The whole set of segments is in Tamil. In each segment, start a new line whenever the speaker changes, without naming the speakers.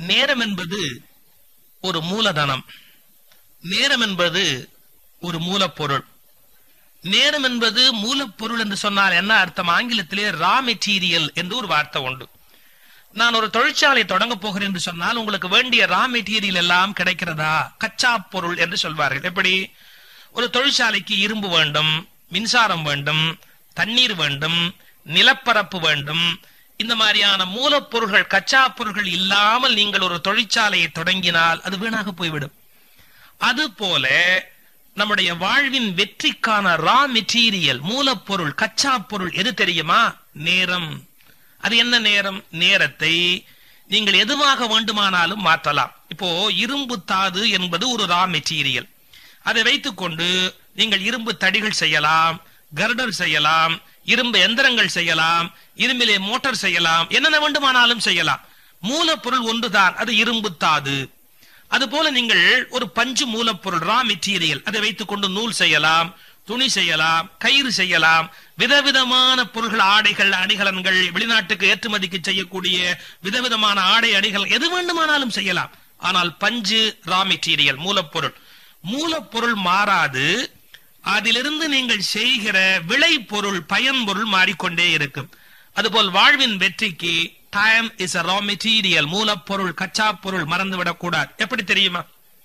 நேரம் என்பது ஒரு மூலதனம் நேரம் என்பது ஒரு மூலப்பொருள் நேரம் என்பது மூலப்பொருள் என்று சொன்னால் என்ன அர்த்தம் ஆங்கிலத்திலே ரா மெட்டீரியல் என்று ஒரு வார்த்தை உண்டு நான் ஒரு தொழிற்சாலை தொடங்க போகிறேன் என்று சொன்னால் உங்களுக்கு வேண்டிய ரா மெட்டீரியல் எல்லாம் கிடைக்கிறதா கச்சா பொருள் என்று சொல்வார்கள் எப்படி ஒரு தொழிற்சாலைக்கு இரும்பு வேண்டும் மின்சாரம் வேண்டும் தண்ணீர் வேண்டும் நிலப்பரப்பு வேண்டும் இந்த மாதிரியான மூலப்பொருள்கள் கச்சா பொருள்கள் இல்லாமல் நீங்கள் ஒரு தொழிற்சாலையை தொடங்கினால் அது வீணாக போய்விடும் அதுபோல நம்முடைய வாழ்வின் வெற்றிக்கான ரா மெட்டீரியல் மூலப்பொருள் கச்சா பொருள் எது தெரியுமா நேரம் அது என்ன நேரம் நேரத்தை நீங்கள் எதுவாக வேண்டுமானாலும் மாற்றலாம் இப்போ இரும்பு தாது என்பது ஒரு ரா மெட்டீரியல் அதை வைத்துக்கொண்டு நீங்கள் இரும்பு தடிகள் செய்யலாம் கர்டர் செய்யலாம் இரும்பு எந்திரங்கள் செய்யலாம் இரும்பிலே மோட்டார் செய்யலாம் என்னென்ன வேண்டுமானாலும் செய்யலாம் மூலப்பொருள் ஒன்றுதான் அது இரும்பு தாது அதுபோல நீங்கள் ஒரு பஞ்சு மூலப்பொருள் ரா மெட்டீரியல் அதை வைத்துக்கொண்டு நூல் செய்யலாம் துணி செய்யலாம் கயிறு செய்யலாம் விதவிதமான பொருள்கள் ஆடைகள் அணிகலன்கள் வெளிநாட்டுக்கு ஏற்றுமதிக்கு செய்யக்கூடிய விதவிதமான ஆடை அணிகள் எது வேண்டுமானாலும் செய்யலாம் ஆனால் பஞ்சு ரா மெட்டீரியல் மூலப்பொருள் மூலப்பொருள் மாறாது அதிலிருந்து நீங்கள் செய்கிற விளைபொருள் பயன்பொருள் மாறிக்கொண்டே இருக்கும் அதுபோல் வாழ்வின் வெற்றிக்கு time is a raw material மூலப்பொருள் கச்சா பொருள் மறந்துவிடக் கூடாது எப்படி தெரியுமா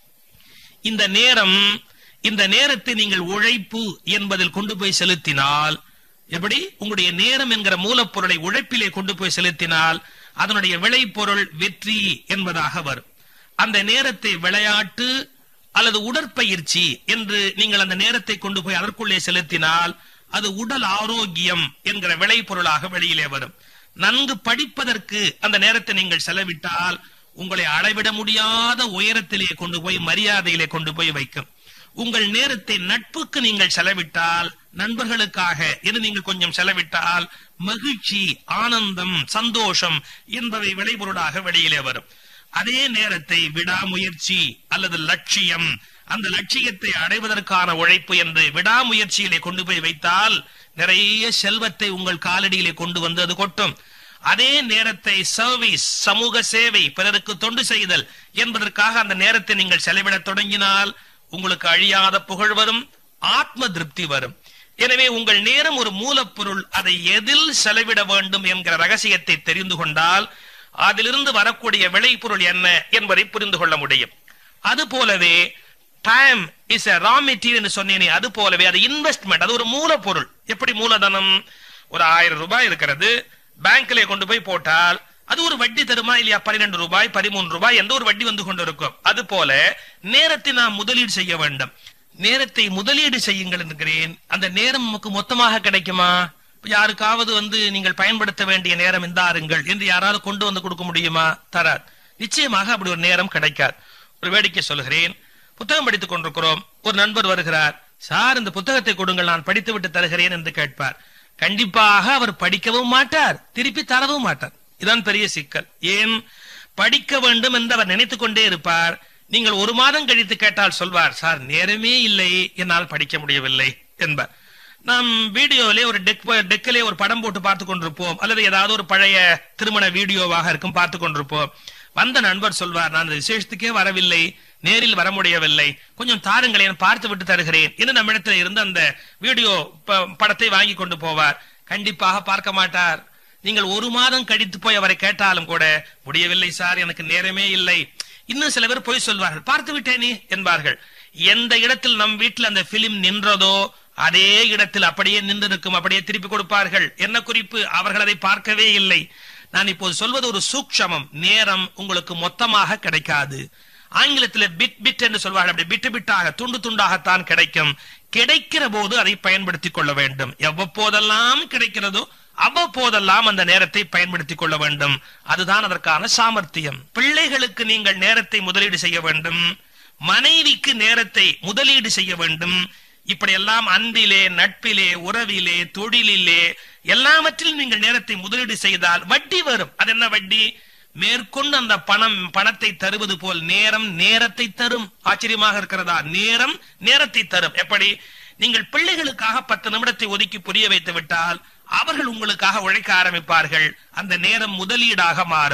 இந்த நேரம் இந்த நேரத்தை நீங்கள் உழைப்பு என்பதில் கொண்டு போய் செலுத்தினால் எப்படி உங்களுடைய நேரம் என்கிற மூலப்பொருளை உழைப்பிலே கொண்டு போய் செலுத்தினால் அதனுடைய விளைபொருள் வெற்றி என்பதாக வரும் அந்த நேரத்தை விளையாட்டு அல்லது உடற்பயிற்சி என்று நீங்கள் அந்த நேரத்தை கொண்டு போய் அதற்குள்ளே செலுத்தினால் அது உடல் ஆரோக்கியம் என்கிற விளைபொருளாக வெளியிலே வரும் நன்கு படிப்பதற்கு அந்த நேரத்தை நீங்கள் செலவிட்டால் உங்களை அளவிட முடியாத உயரத்திலே கொண்டு போய் மரியாதையிலே கொண்டு போய் வைக்கும் உங்கள் நேரத்தை நட்புக்கு நீங்கள் செலவிட்டால் நண்பர்களுக்காக என்று நீங்கள் கொஞ்சம் செலவிட்டால் மகிழ்ச்சி ஆனந்தம் சந்தோஷம் என்பவை விளைபொருளாக வெளியிலே வரும் அதே நேரத்தை விடாமுயற்சி அல்லது லட்சியம் அந்த லட்சியத்தை அடைவதற்கான உழைப்பு என்று விடாமுயற்சியிலே கொண்டு போய் வைத்தால் நிறைய செல்வத்தை உங்கள் காலடியிலே கொண்டு வந்து அது கொட்டும் அதே நேரத்தை சர்வீஸ் சமூக சேவை பிறருக்கு தொண்டு செய்தல் என்பதற்காக அந்த நேரத்தை நீங்கள் செலவிடத் தொடங்கினால் உங்களுக்கு அழியாத புகழ் வரும் ஆத்ம திருப்தி வரும் எனவே உங்கள் நேரம் ஒரு மூலப்பொருள் அதை எதில் செலவிட வேண்டும் என்கிற ரகசியத்தை தெரிந்து கொண்டால் அதிலிருந்து வரக்கூடிய விளைபொருள் என்ன என்பதை புரிந்து கொள்ள முடியும் அது போலவே time is a raw material சொன்னேனே அது போலவே அது இன்வெஸ்ட்மெண்ட் அது ஒரு மூலப்பொருள் எப்படி மூலதனம் ஒரு ஆயிரம் ரூபாய் இருக்கிறது பேங்க்ல கொண்டு போய் போட்டால் அது ஒரு வட்டி தருமா இல்லையா பன்னிரெண்டு ரூபாய் பதிமூன்று ரூபாய் எந்த ஒரு வட்டி வந்து கொண்டிருக்கும் அது போல நேரத்தை நாம் முதலீடு செய்ய வேண்டும் நேரத்தை முதலீடு செய்யுங்கள் என்கிறேன் அந்த நேரம் நமக்கு மொத்தமாக கிடைக்குமா யாருக்காவது வந்து நீங்கள் பயன்படுத்த வேண்டிய நேரம் இந்தாருங்கள் என்று யாராவது கொண்டு வந்து கொடுக்க முடியுமா தரார் நிச்சயமாக அப்படி ஒரு நேரம் கிடைக்காது ஒரு வேடிக்கை சொல்கிறேன் புத்தகம் படித்துக் கொண்டிருக்கிறோம் ஒரு நண்பர் வருகிறார் சார் இந்த புத்தகத்தை கொடுங்கள் நான் படித்து விட்டு தருகிறேன் என்று கேட்பார் கண்டிப்பாக அவர் படிக்கவும் மாட்டார் திருப்பி தரவும் மாட்டார் இதான் பெரிய சிக்கல் ஏன் படிக்க வேண்டும் என்று அவர் நினைத்துக் கொண்டே இருப்பார் நீங்கள் ஒரு மாதம் கழித்து கேட்டால் சொல்வார் சார் நேரமே இல்லை என்னால் படிக்க முடியவில்லை என்பார் நாம் வீடியோவிலே ஒரு டெக் டெக்கிலே ஒரு படம் போட்டு பார்த்து கொண்டிருப்போம் அல்லது ஏதாவது ஒரு பழைய திருமண வீடியோவாக இருக்கும் பார்த்து கொண்டிருப்போம் வந்த நண்பர் சொல்வார் நான் இந்த விசேஷத்துக்கே வரவில்லை நேரில் வர முடியவில்லை கொஞ்சம் தாருங்களேன் பார்த்து விட்டு தருகிறேன் என்று நம்மிடத்தில் இருந்து அந்த வீடியோ ப- படத்தை வாங்கி கொண்டு போவார் கண்டிப்பாக பார்க்க மாட்டார் நீங்கள் ஒரு மாதம் கழித்து போய் அவரை கேட்டாலும் கூட முடியவில்லை சார் எனக்கு நேரமே இல்லை இன்னும் சில பேர் போய் சொல்வார்கள் பார்த்து விட்டேனே என்பார்கள் எந்த இடத்தில் நம் வீட்டில் அந்த பிலிம் நின்றதோ அதே இடத்தில் அப்படியே நின்றிருக்கும் அப்படியே திருப்பி கொடுப்பார்கள் என்ன குறிப்பு அவர்கள் அதை பார்க்கவே இல்லை நான் இப்போது சொல்வது ஒரு சூக்ஷமம் நேரம் உங்களுக்கு மொத்தமாக கிடைக்காது ஆங்கிலத்தில் பிட் பிட் என்று சொல்வார்கள் அப்படி பிட்டு பிட்டாக துண்டு துண்டாகத்தான் கிடைக்கும் கிடைக்கிற போது அதை பயன்படுத்திக் கொள்ள வேண்டும் எவ்வப்போதெல்லாம் கிடைக்கிறதோ அவ்வப்போதெல்லாம் அந்த நேரத்தை பயன்படுத்திக் கொள்ள வேண்டும் அதுதான் அதற்கான சாமர்த்தியம் பிள்ளைகளுக்கு நீங்கள் நேரத்தை முதலீடு செய்ய வேண்டும் மனைவிக்கு நேரத்தை முதலீடு செய்ய வேண்டும் இப்படியெல்லாம் அன்பிலே நட்பிலே உறவிலே தொழிலிலே எல்லாவற்றிலும் நீங்கள் நேரத்தை முதலீடு செய்தால் வட்டி வரும் அது என்ன வட்டி மேற்கொண்டு அந்த பணம் பணத்தை தருவது போல் நேரம் நேரத்தை தரும் ஆச்சரியமாக இருக்கிறதா நேரம் நேரத்தை தரும் எப்படி நீங்கள் பிள்ளைகளுக்காக பத்து நிமிடத்தை ஒதுக்கி புரிய வைத்து விட்டால் அவர்கள் உங்களுக்காக உழைக்க ஆரம்பிப்பார்கள் அந்த நேரம் முதலீடாக மாறும்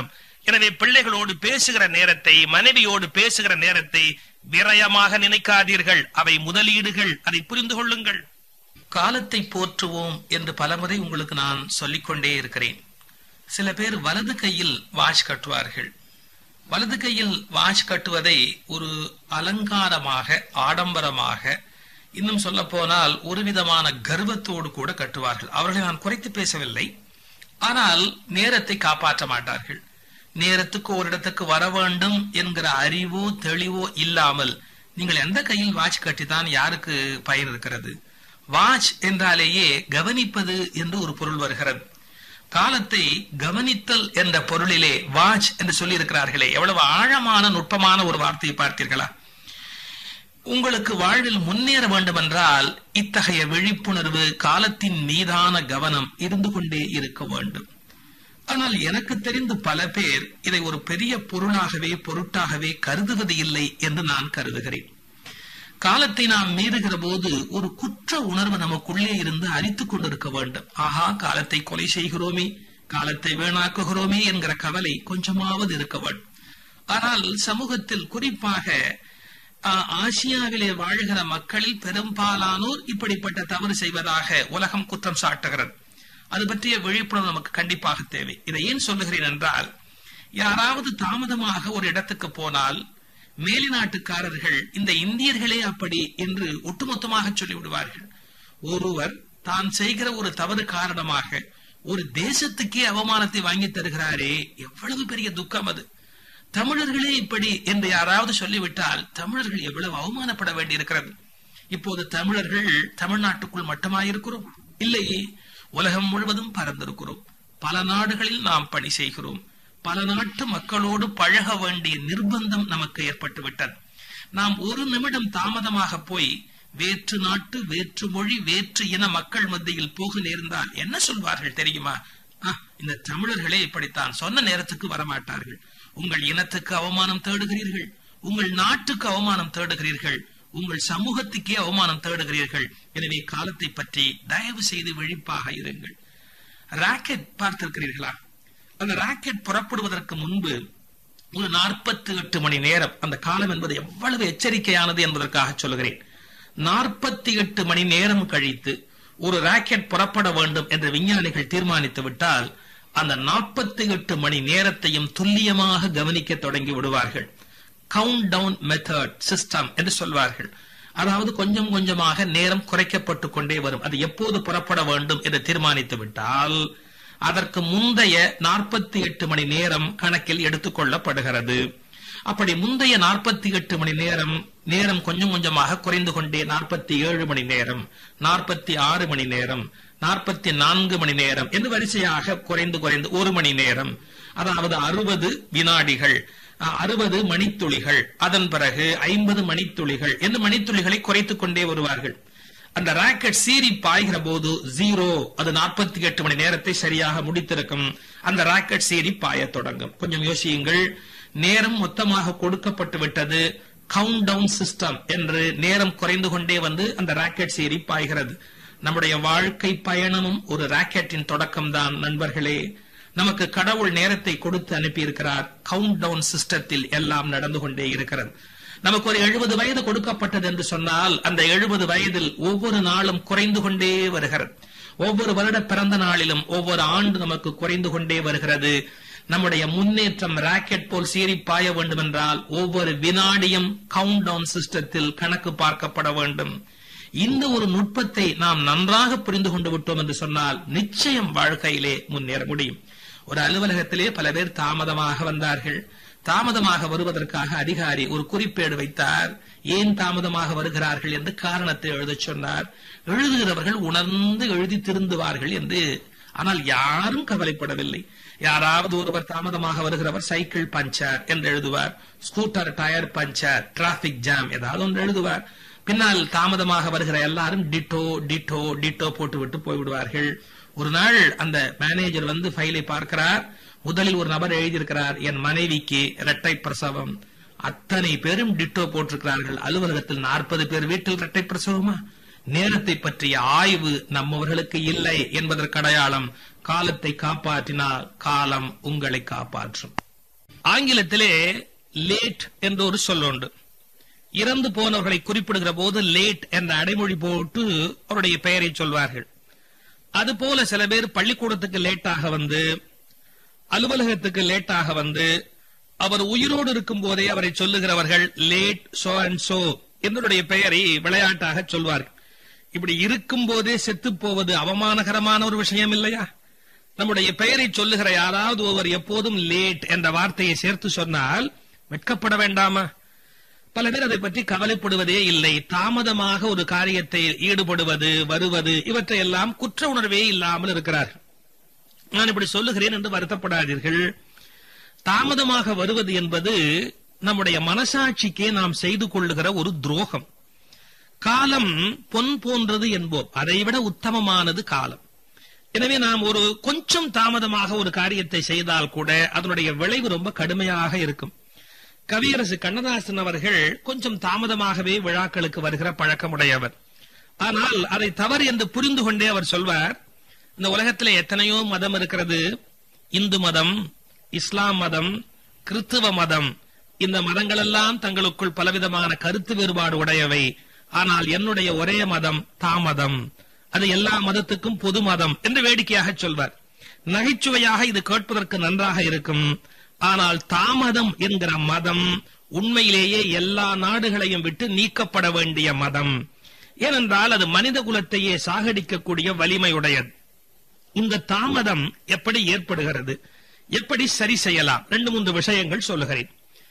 எனவே பிள்ளைகளோடு பேசுகிற நேரத்தை மனைவியோடு பேசுகிற நேரத்தை விரயமாக நினைக்காதீர்கள் அவை முதலீடுகள் அதை புரிந்து கொள்ளுங்கள் காலத்தை போற்றுவோம் என்று பலமுறை உங்களுக்கு நான் சொல்லிக்கொண்டே இருக்கிறேன் சில பேர் வலது கையில் வாஷ் கட்டுவார்கள் வலது கையில் வாஷ் கட்டுவதை ஒரு அலங்காரமாக ஆடம்பரமாக இன்னும் சொல்ல போனால் ஒரு விதமான கர்வத்தோடு கூட கட்டுவார்கள் அவர்களை நான் குறைத்து பேசவில்லை ஆனால் நேரத்தை காப்பாற்ற மாட்டார்கள் நேரத்துக்கு ஒரு இடத்துக்கு வர வேண்டும் என்கிற அறிவோ தெளிவோ இல்லாமல் நீங்கள் எந்த கையில் வாட்ச் கட்டித்தான் யாருக்கு பயன் இருக்கிறது வாட்ச் என்றாலேயே கவனிப்பது என்று ஒரு பொருள் வருகிறது காலத்தை கவனித்தல் என்ற பொருளிலே வாட்ச் என்று சொல்லி இருக்கிறார்களே எவ்வளவு ஆழமான நுட்பமான ஒரு வார்த்தையை பார்த்தீர்களா உங்களுக்கு வாழ்வில் முன்னேற வேண்டும் என்றால் இத்தகைய விழிப்புணர்வு காலத்தின் மீதான கவனம் இருந்து கொண்டே இருக்க வேண்டும் ஆனால் எனக்கு தெரிந்து பல பேர் இதை ஒரு பெரிய பொருளாகவே பொருட்டாகவே கருதுவது இல்லை என்று நான் கருதுகிறேன் காலத்தை நாம் மீறுகிற போது ஒரு குற்ற உணர்வு நமக்குள்ளே இருந்து அரித்துக் கொண்டிருக்க வேண்டும் ஆஹா காலத்தை கொலை செய்கிறோமே காலத்தை வீணாக்குகிறோமே என்கிற கவலை கொஞ்சமாவது இருக்க வேண்டும் ஆனால் சமூகத்தில் குறிப்பாக ஆசியாவிலே வாழ்கிற மக்களில் பெரும்பாலானோர் இப்படிப்பட்ட தவறு செய்வதாக உலகம் குற்றம் சாட்டுகிறது அது பற்றிய விழிப்புணர்வு நமக்கு கண்டிப்பாக தேவை இதை ஏன் சொல்லுகிறேன் என்றால் யாராவது தாமதமாக ஒரு இடத்துக்கு போனால் மேலிநாட்டுக்காரர்கள் இந்த இந்தியர்களே அப்படி என்று ஒட்டுமொத்தமாக சொல்லிவிடுவார்கள் ஒருவர் தான் செய்கிற ஒரு தவறு காரணமாக ஒரு தேசத்துக்கே அவமானத்தை வாங்கி தருகிறாரே எவ்வளவு பெரிய துக்கம் அது தமிழர்களே இப்படி என்று யாராவது சொல்லிவிட்டால் தமிழர்கள் எவ்வளவு அவமானப்பட வேண்டி இருக்கிறது இப்போது தமிழர்கள் தமிழ்நாட்டுக்குள் மட்டுமாயிருக்கிறோம் இல்லையே உலகம் முழுவதும் பறந்திருக்கிறோம் பல நாடுகளில் நாம் பணி செய்கிறோம் பல நாட்டு மக்களோடு பழக வேண்டிய நிர்பந்தம் நமக்கு ஏற்பட்டு விட்டது நாம் ஒரு நிமிடம் தாமதமாக போய் வேற்று நாட்டு வேற்று மொழி வேற்று இன மக்கள் மத்தியில் போக நேர்ந்தால் என்ன சொல்வார்கள் தெரியுமா இந்த தமிழர்களே இப்படித்தான் சொன்ன நேரத்துக்கு வரமாட்டார்கள் உங்கள் இனத்துக்கு அவமானம் தேடுகிறீர்கள் உங்கள் நாட்டுக்கு அவமானம் தேடுகிறீர்கள் உங்கள் சமூகத்துக்கே அவமானம் தேடுகிறீர்கள் எனவே காலத்தை பற்றி தயவு செய்து விழிப்பாக இருங்கள் ராக்கெட் பார்த்திருக்கிறீர்களா அந்த ராக்கெட் புறப்படுவதற்கு முன்பு ஒரு நாற்பத்தி எட்டு மணி நேரம் அந்த காலம் என்பது எவ்வளவு எச்சரிக்கையானது என்பதற்காக சொல்கிறேன் நாற்பத்தி எட்டு மணி நேரம் கழித்து ஒரு ராக்கெட் புறப்பட வேண்டும் என்று விஞ்ஞானிகள் தீர்மானித்து விட்டால் அந்த நாற்பத்தி எட்டு மணி நேரத்தையும் துல்லியமாக கவனிக்க தொடங்கி விடுவார்கள் கவுண்ட் டவுன் மெத்தட் சிஸ்டம் என்று சொல்வார்கள் அதாவது கொஞ்சம் கொஞ்சமாக நேரம் குறைக்கப்பட்டு கொண்டே வரும் அது எப்போது புறப்பட வேண்டும் என்று தீர்மானித்து விட்டால் அதற்கு முந்தைய நாற்பத்தி எட்டு மணி நேரம் கணக்கில் எடுத்துக் கொள்ளப்படுகிறது அப்படி முந்தைய நாற்பத்தி எட்டு மணி நேரம் நேரம் கொஞ்சம் கொஞ்சமாக குறைந்து கொண்டே நாற்பத்தி ஏழு மணி நேரம் நாற்பத்தி ஆறு மணி நேரம் நாற்பத்தி நான்கு மணி நேரம் என்று வரிசையாக குறைந்து குறைந்து ஒரு மணி நேரம் அதாவது அறுபது வினாடிகள் அறுபது மணித்துளிகள் அதன் பிறகு ஐம்பது மணித்துளிகள் என்று மணித்துளிகளை குறைத்துக் கொண்டே வருவார்கள் அந்த ராக்கெட் சீறி பாய்கிற போது ஜீரோ அது நாற்பத்தி எட்டு மணி நேரத்தை சரியாக முடித்திருக்கும் அந்த ராக்கெட் சீறி பாய தொடங்கும் கொஞ்சம் யோசியுங்கள் நேரம் மொத்தமாக கொடுக்கப்பட்டு விட்டது கவுண்ட் டவுன் சிஸ்டம் என்று நேரம் குறைந்து கொண்டே வந்து அந்த ராக்கெட் சீறி பாய்கிறது நம்முடைய வாழ்க்கை பயணமும் ஒரு ராக்கெட்டின் தொடக்கம் தான் நண்பர்களே நமக்கு கடவுள் நேரத்தை கொடுத்து அனுப்பியிருக்கிறார் கவுண்ட் டவுன் சிஸ்டத்தில் எல்லாம் நடந்து கொண்டே இருக்கிறது நமக்கு ஒரு எழுபது வயது கொடுக்கப்பட்டது என்று சொன்னால் அந்த எழுபது வயதில் ஒவ்வொரு நாளும் குறைந்து கொண்டே வருகிறது ஒவ்வொரு வருட பிறந்த நாளிலும் ஒவ்வொரு ஆண்டு நமக்கு குறைந்து கொண்டே வருகிறது நம்முடைய முன்னேற்றம் ராக்கெட் போல் சீறி பாய வேண்டும் என்றால் ஒவ்வொரு வினாடியும் கவுண்ட் டவுன் சிஸ்டத்தில் கணக்கு பார்க்கப்பட வேண்டும் இந்த ஒரு நுட்பத்தை நாம் நன்றாக புரிந்து கொண்டு விட்டோம் என்று சொன்னால் நிச்சயம் வாழ்க்கையிலே முன்னேற முடியும் ஒரு அலுவலகத்திலே பல பேர் தாமதமாக வந்தார்கள் தாமதமாக வருவதற்காக அதிகாரி ஒரு குறிப்பேடு வைத்தார் ஏன் தாமதமாக வருகிறார்கள் என்று காரணத்தை எழுதச் சொன்னார் எழுதுகிறவர்கள் உணர்ந்து எழுதி திருந்துவார்கள் என்று ஆனால் யாரும் கவலைப்படவில்லை யாராவது ஒருவர் தாமதமாக வருகிறவர் சைக்கிள் பஞ்சர் என்று எழுதுவார் scooter tyre puncture traffic jam ஏதாவது ஒன்று எழுதுவார் பின்னால் தாமதமாக வருகிற எல்லாரும் டிட்டோ டிட்டோ டிட்டோ போட்டு விட்டு போய்விடுவார்கள் ஒரு நாள் அந்த மேனேஜர் வந்து ஃபைலை பார்க்கிறார் முதலில் ஒரு நபர் எழுதியிருக்கிறார் என் மனைவிக்கு இரட்டை பிரசவம் அத்தனை பேரும் டிட்டோ போட்டிருக்கிறார்கள் அலுவலகத்தில் நாற்பது பேர் வீட்டில் இரட்டை பிரசவமா நேரத்தை பற்றிய ஆய்வு நம்மவர்களுக்கு இல்லை என்பதற்கு அடையாளம் காலத்தை காப்பாற்றினால் காலம் உங்களை காப்பாற்றும் ஆங்கிலத்திலே லேட் என்ற ஒரு சொல் உண்டு இறந்து போனவர்களை குறிப்பிடுகிற போது லேட் என்ற அடைமொழி போட்டு அவருடைய பெயரை சொல்வார்கள் அதுபோல சில பேர் பள்ளிக்கூடத்துக்கு லேட்டாக வந்து அலுவலகத்துக்கு லேட்டாக வந்து அவர் உயிரோடு இருக்கும் போதே அவரை சொல்லுகிறவர்கள் லேட் சோ அண்ட் சோ என்னுடைய பெயரை விளையாட்டாக சொல்வார்கள் இப்படி இருக்கும் போதே செத்து போவது அவமானகரமான ஒரு விஷயம் இல்லையா நம்முடைய பெயரை சொல்லுகிற யாராவது ஒருவர் எப்போதும் லேட் என்ற வார்த்தையை சேர்த்து சொன்னால் வெட்கப்பட வேண்டாமா பல பேர் அதை பற்றி கவலைப்படுவதே இல்லை தாமதமாக ஒரு காரியத்தை ஈடுபடுவது வருவது இவற்றை எல்லாம் குற்ற உணர்வே இல்லாமல் இருக்கிறார்கள் நான் இப்படி சொல்லுகிறேன் என்று வருத்தப்படாதீர்கள் தாமதமாக வருவது என்பது நம்முடைய மனசாட்சிக்கே நாம் செய்து கொள்ளுகிற ஒரு துரோகம் காலம் பொன் போன்றது என்போம் அதைவிட உத்தமமானது காலம் எனவே நாம் ஒரு கொஞ்சம் தாமதமாக ஒரு காரியத்தை செய்தால் கூட அதனுடைய விளைவு ரொம்ப கடுமையாக இருக்கும் கவியரசு கண்ணதாசன் அவர்கள் கொஞ்சம் தாமதமாகவே விழாக்களுக்கு வருகிற பழக்கமுடையவர் ஆனால் அதை தவறு என்று புரிந்து கொண்டே அவர் சொல்வார் இந்த உலகத்திலே எத்தனையோ மதம் இருக்கிறது இந்து மதம் இஸ்லாம் மதம் கிறிஸ்துவ மதம் இந்த மதங்கள் எல்லாம் தங்களுக்குள் பலவிதமான கருத்து வேறுபாடு உடையவை ஆனால் என்னுடைய ஒரே மதம் தாமதம் அது எல்லா மதத்துக்கும் பொது மதம் என்று வேடிக்கையாக சொல்வார் நகைச்சுவையாக இது கேட்பதற்கு நன்றாக இருக்கும் ஆனால் தாமதம் என்கிற மதம் உண்மையிலேயே எல்லா நாடுகளையும் விட்டு நீக்கப்பட வேண்டிய மதம் ஏனென்றால் அது மனித குலத்தையே சாகடிக்கக்கூடிய வலிமையுடையது இந்த தாமதம் எப்படி ஏற்படுகிறது எப்படி சரி செய்யலாம் ரெண்டு மூன்று விஷயங்கள் சொல்லுகிறேன்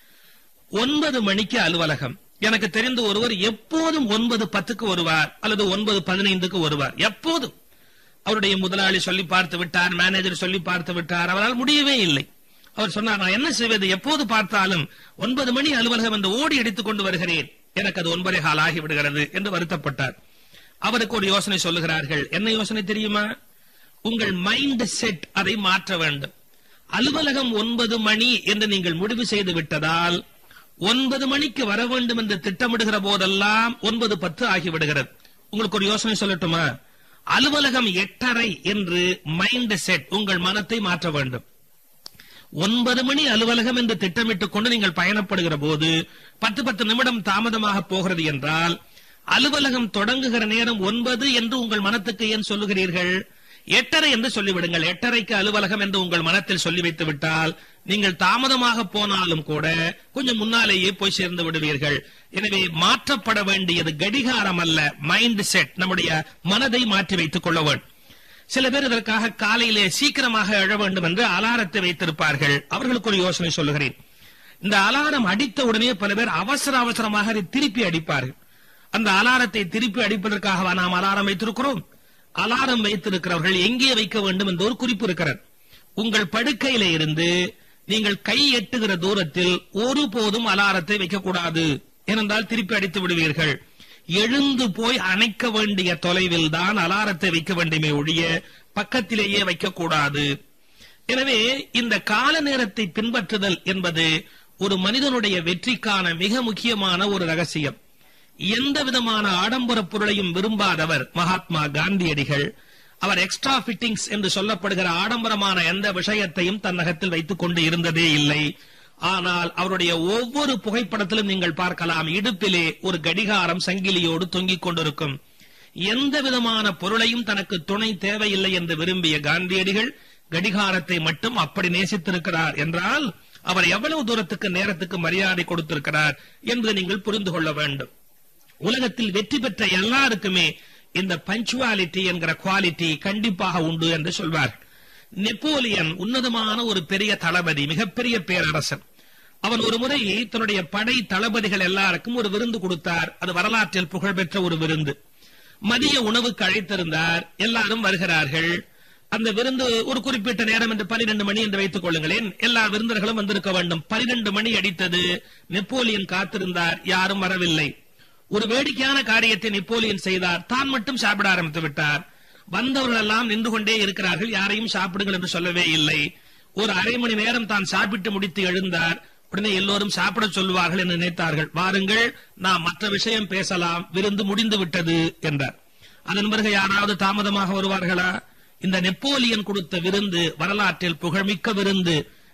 ஒன்பது மணிக்கு அலுவலகம் எனக்கு தெரிந்த ஒருவர் எப்போதும் ஒன்பது பத்துக்கு வருவார் அல்லது ஒன்பது பதினைந்துக்கு வருவார் எப்போதும் அவருடைய முதலாளி சொல்லி பார்த்து விட்டார் மேனேஜர் சொல்லி பார்த்து விட்டார் அவரால் முடியவே இல்லை அவர் சொன்னார் நான் என்ன செய்வது எப்போது பார்த்தாலும் ஒன்பது மணி அலுவலகம் என்று ஓடி அடித்துக் கொண்டு வருகிறேன் எனக்கு அது ஒன்பதே கால் ஆகி விடுகிறது என்று வருத்தப்பட்டார் அவருக்கு ஒரு யோசனை சொல்லுகிறார்கள் என்ன யோசனை தெரியுமா உங்கள் மைண்ட் செட் அதை மாற்ற வேண்டும் அலுவலகம் ஒன்பது மணி என்று நீங்கள் முடிவு செய்து விட்டதால் ஒன்பது மணிக்கு வர வேண்டும் என்று திட்டமிடுகிற போதெல்லாம் ஒன்பது பத்து ஆகிவிடுகிறது உங்களுக்கு ஒரு யோசனை சொல்லட்டுமா அலுவலகம் எட்டரை என்று மைண்ட் செட் உங்கள் மனத்தை மாற்ற வேண்டும் ஒன்பது மணி அலுவலகம் என்று திட்டமிட்டுக் கொண்டு நீங்கள் பயணப்படுகிற போது பத்து பத்து நிமிடம் தாமதமாக போகிறது என்றால் அலுவலகம் தொடங்குகிற நேரம் ஒன்பது என்று உங்கள் மனத்துக்கு ஏன் சொல்லுகிறீர்கள் எட்டரை என்று சொல்லிவிடுங்கள் எட்டரைக்கு அலுவலகம் என்று உங்கள் மனத்தில் சொல்லி வைத்து விட்டால் நீங்கள் தாமதமாக போனாலும் கூட கொஞ்சம் முன்னாலேயே போய் சேர்ந்து விடுவீர்கள் எனவே மாற்றப்பட வேண்டியது கடிகாரம் அல்ல மைண்ட் செட் நம்முடைய மனதை மாற்றி வைத்துக் கொள்ள வேண்டும் சில பேர் இதற்காக காலையிலே சீக்கிரமாக எழ வேண்டும் என்று அலாரத்தை வைத்திருப்பார்கள் அவர்களுக்கு ஒரு யோசனை சொல்லுகிறேன் இந்த அலாரம் அடித்த உடனே பல பேர் அவசர அவசரமாக அதை திருப்பி அடிப்பார்கள் அந்த அலாரத்தை திருப்பி அடிப்பதற்காக நாம் அலாரம் வைத்திருக்கிறோம் அலாரம் வைத்திருக்கிறவர்கள் எங்கே வைக்க வேண்டும் என்ற ஒரு குறிப்பு இருக்கிறது உங்கள் படுக்கையில இருந்து நீங்கள் கை எட்டுகிற தூரத்தில் ஒருபோதும் அலாரத்தை வைக்கக்கூடாது ஏனென்றால் திருப்பி அடித்து விடுவீர்கள் எழுந்து போய் அணைக்க வேண்டிய தொலைவில் தான் அலாரத்தை வைக்க வேண்டுமே ஒழிய பக்கத்திலேயே வைக்கக்கூடாது எனவே இந்த கால நேரத்தை பின்பற்றுதல் என்பது ஒரு மனிதனுடைய வெற்றிக்கான மிக முக்கியமான ஒரு ரகசியம் எந்த விதமான ஆடம்பர பொருளையும் விரும்பாதவர் மகாத்மா காந்தியடிகள் அவர் எக்ஸ்ட்ரா ஃபிட்டிங்ஸ் என்று சொல்லப்படுகிற ஆடம்பரமான எந்த விஷயத்தையும் தன்னகத்தில் வைத்துக் கொண்டு இருந்ததே இல்லை ஆனால் அவருடைய ஒவ்வொரு புகைப்படத்திலும் நீங்கள் பார்க்கலாம் இடுப்பிலே ஒரு கடிகாரம் சங்கிலியோடு தொங்கிக் கொண்டிருக்கும் எந்த விதமான பொருளையும் தனக்கு துணை தேவையில்லை என்று விரும்பிய காந்தியடிகள் கடிகாரத்தை மட்டும் அப்படி நேசித்திருக்கிறார் என்றால் அவர் எவ்வளவு தூரத்துக்கு நேரத்துக்கு மரியாதை கொடுத்திருக்கிறார் என்று நீங்கள் புரிந்து கொள்ள வேண்டும் உலகத்தில் வெற்றி பெற்ற எல்லாருக்குமே இந்த பஞ்சுவாலிட்டி என்கிற குவாலிட்டி கண்டிப்பாக உண்டு என்று சொல்வார் நெப்போலியன் உன்னதமான ஒரு பெரிய தளபதி மிகப்பெரிய பேரரசன் அவன் ஒரு முறை தன்னுடைய படை தளபதிகள் எல்லாருக்கும் ஒரு விருந்து கொடுத்தார் அது வரலாற்றில் புகழ்பெற்ற ஒரு விருந்து மதிய உணவுக்கு அழைத்திருந்தார் எல்லாரும் வருகிறார்கள் அந்த விருந்து ஒரு குறிப்பிட்ட நேரம் என்று பனிரெண்டு மணி என்று வைத்துக் கொள்ளுங்களேன் எல்லா விருந்தர்களும் வந்திருக்க வேண்டும் பனிரெண்டு மணி அடித்தது நெப்போலியன் காத்திருந்தார் யாரும் வரவில்லை ஒரு வேடிக்கையான காரியத்தை நெப்போலியன் செய்தார் தான் மட்டும் சாப்பிட ஆரம்பித்து விட்டார் வந்தவர்கள் எல்லாம் நின்று கொண்டே இருக்கிறார்கள் யாரையும் சாப்பிடுங்கள் என்று சொல்லவே இல்லை ஒரு அரை மணி நேரம் தான் சாப்பிட்டு முடித்து எழுந்தார் உடனே எல்லோரும் சாப்பிட சொல்லுவார்கள் என்று நினைத்தார்கள் வாருங்கள் நாம் மற்ற விஷயம் பேசலாம் விருந்து முடிந்து விட்டது என்றார் அதன் பிறகு யாராவது தாமதமாக வருவார்களா இந்த நெப்போலியன் கொடுத்த விருந்து வரலாற்றில் புகழ்மிக்க விருந்து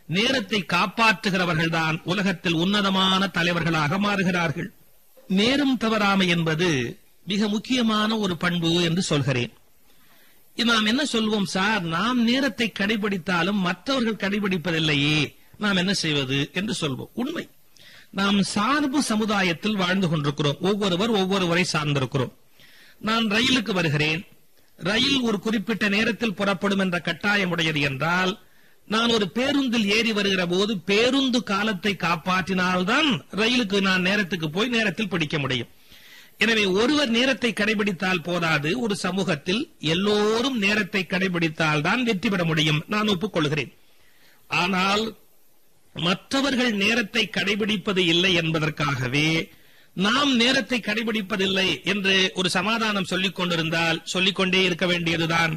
நேரத்தை காப்பாற்றுகிறவர்கள்தான் உலகத்தில் உன்னதமான தலைவர்களாக மாறுகிறார்கள் நேரம் தவறாமை என்பது மிக முக்கியமான ஒரு பண்பு என்று சொல்கிறேன் நாம் என்ன சொல்வோம் சார் நாம் நேரத்தை கடைபிடித்தாலும் மற்றவர்கள் கடைபிடிப்பதில்லையே நாம் என்ன செய்வது என்று சொல்வோம் உண்மை நாம் சார்பு சமுதாயத்தில் வாழ்ந்து கொண்டிருக்கிறோம் ஒவ்வொருவர் ஒவ்வொருவரை சார்ந்திருக்கிறோம் நான் ரயிலுக்கு வருகிறேன் ரயில் ஒரு குறிப்பிட்ட நேரத்தில் புறப்படும் என்ற கட்டாயம் உடையது என்றால் நான் ஒரு பேருந்தில் ஏறி வருகிற போது பேருந்து காலத்தை காப்பாற்றினால்தான் ரயிலுக்கு நான் நேரத்துக்கு போய் நேரத்தில் பிடிக்க முடியும் எனவே ஒருவர் நேரத்தை கடைபிடித்தால் போதாது ஒரு சமூகத்தில் எல்லோரும் நேரத்தை கடைபிடித்தால் தான் வெற்றி பெற முடியும் நான் ஒப்புக்கொள்கிறேன் ஆனால் மற்றவர்கள் நேரத்தை கடைபிடிப்பது இல்லை என்பதற்காகவே நாம் நேரத்தை கடைபிடிப்பதில்லை என்று ஒரு சமாதானம் சொல்லிக் கொண்டிருந்தால் சொல்லிக்கொண்டே இருக்க வேண்டியதுதான்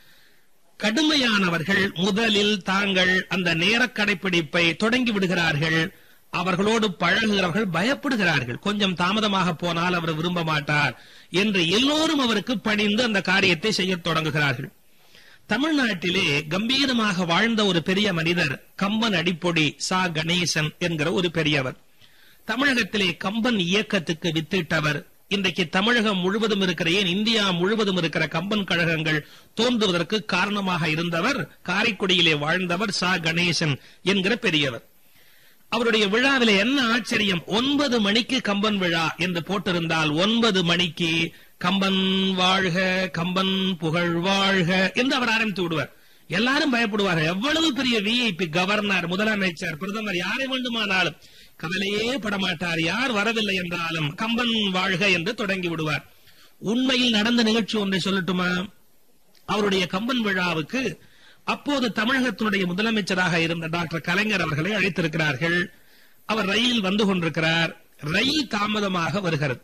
கடுமையானவர்கள் முதலில் தாங்கள் அந்த நேர கடைபிடிப்பை தொடங்கி விடுகிறார்கள் அவர்களோடு பழகுகிறவர்கள் பயப்படுகிறார்கள் கொஞ்சம் தாமதமாக போனால் அவர் விரும்ப மாட்டார் என்று எல்லோரும் அவருக்கு பணிந்து அந்த காரியத்தை செய்யத் தொடங்குகிறார்கள் தமிழ்நாட்டிலே கம்பீரமாக வாழ்ந்த ஒரு பெரிய மனிதர் கம்பன் அடிப்பொடி சா கணேசன் என்கிற ஒரு பெரியவர் தமிழகத்திலே கம்பன் இயக்கத்துக்கு வித்திட்டவர் இன்றைக்கு தமிழகம் முழுவதும் இருக்கிற ஏன் இந்தியா முழுவதும் இருக்கிற கம்பன் கழகங்கள் தோன்றுவதற்கு காரணமாக இருந்தவர் காரைக்குடியிலே வாழ்ந்தவர் சா கணேசன் என்கிற பெரியவர் அவருடைய விழாவில என்ன ஆச்சரியம் ஒன்பது மணிக்கு கம்பன் விழா என்று போட்டிருந்தால் ஒன்பது மணிக்கு கம்பன் வாழ்க கம்பன் புகழ் வாழ்க என்று அவர் ஆரம்பித்து விடுவார் எல்லாரும் பயப்படுவார்கள் எவ்வளவு பெரிய விஐபி கவர்னர் முதலமைச்சர் பிரதமர் யாரை வேண்டுமானாலும் கவலையே படமாட்டார் யார் வரவில்லை என்றாலும் கம்பன் வாழ்க என்று தொடங்கி விடுவார் உண்மையில் நடந்த நிகழ்ச்சி ஒன்றை சொல்லட்டுமா அவருடைய கம்பன் விழாவுக்கு அப்போது தமிழகத்தினுடைய முதலமைச்சராக இருந்த டாக்டர் கலைஞர் அவர்களை அழைத்திருக்கிறார்கள் அவர் ரயிலில் வந்து கொண்டிருக்கிறார் ரயில் தாமதமாக வருகிறது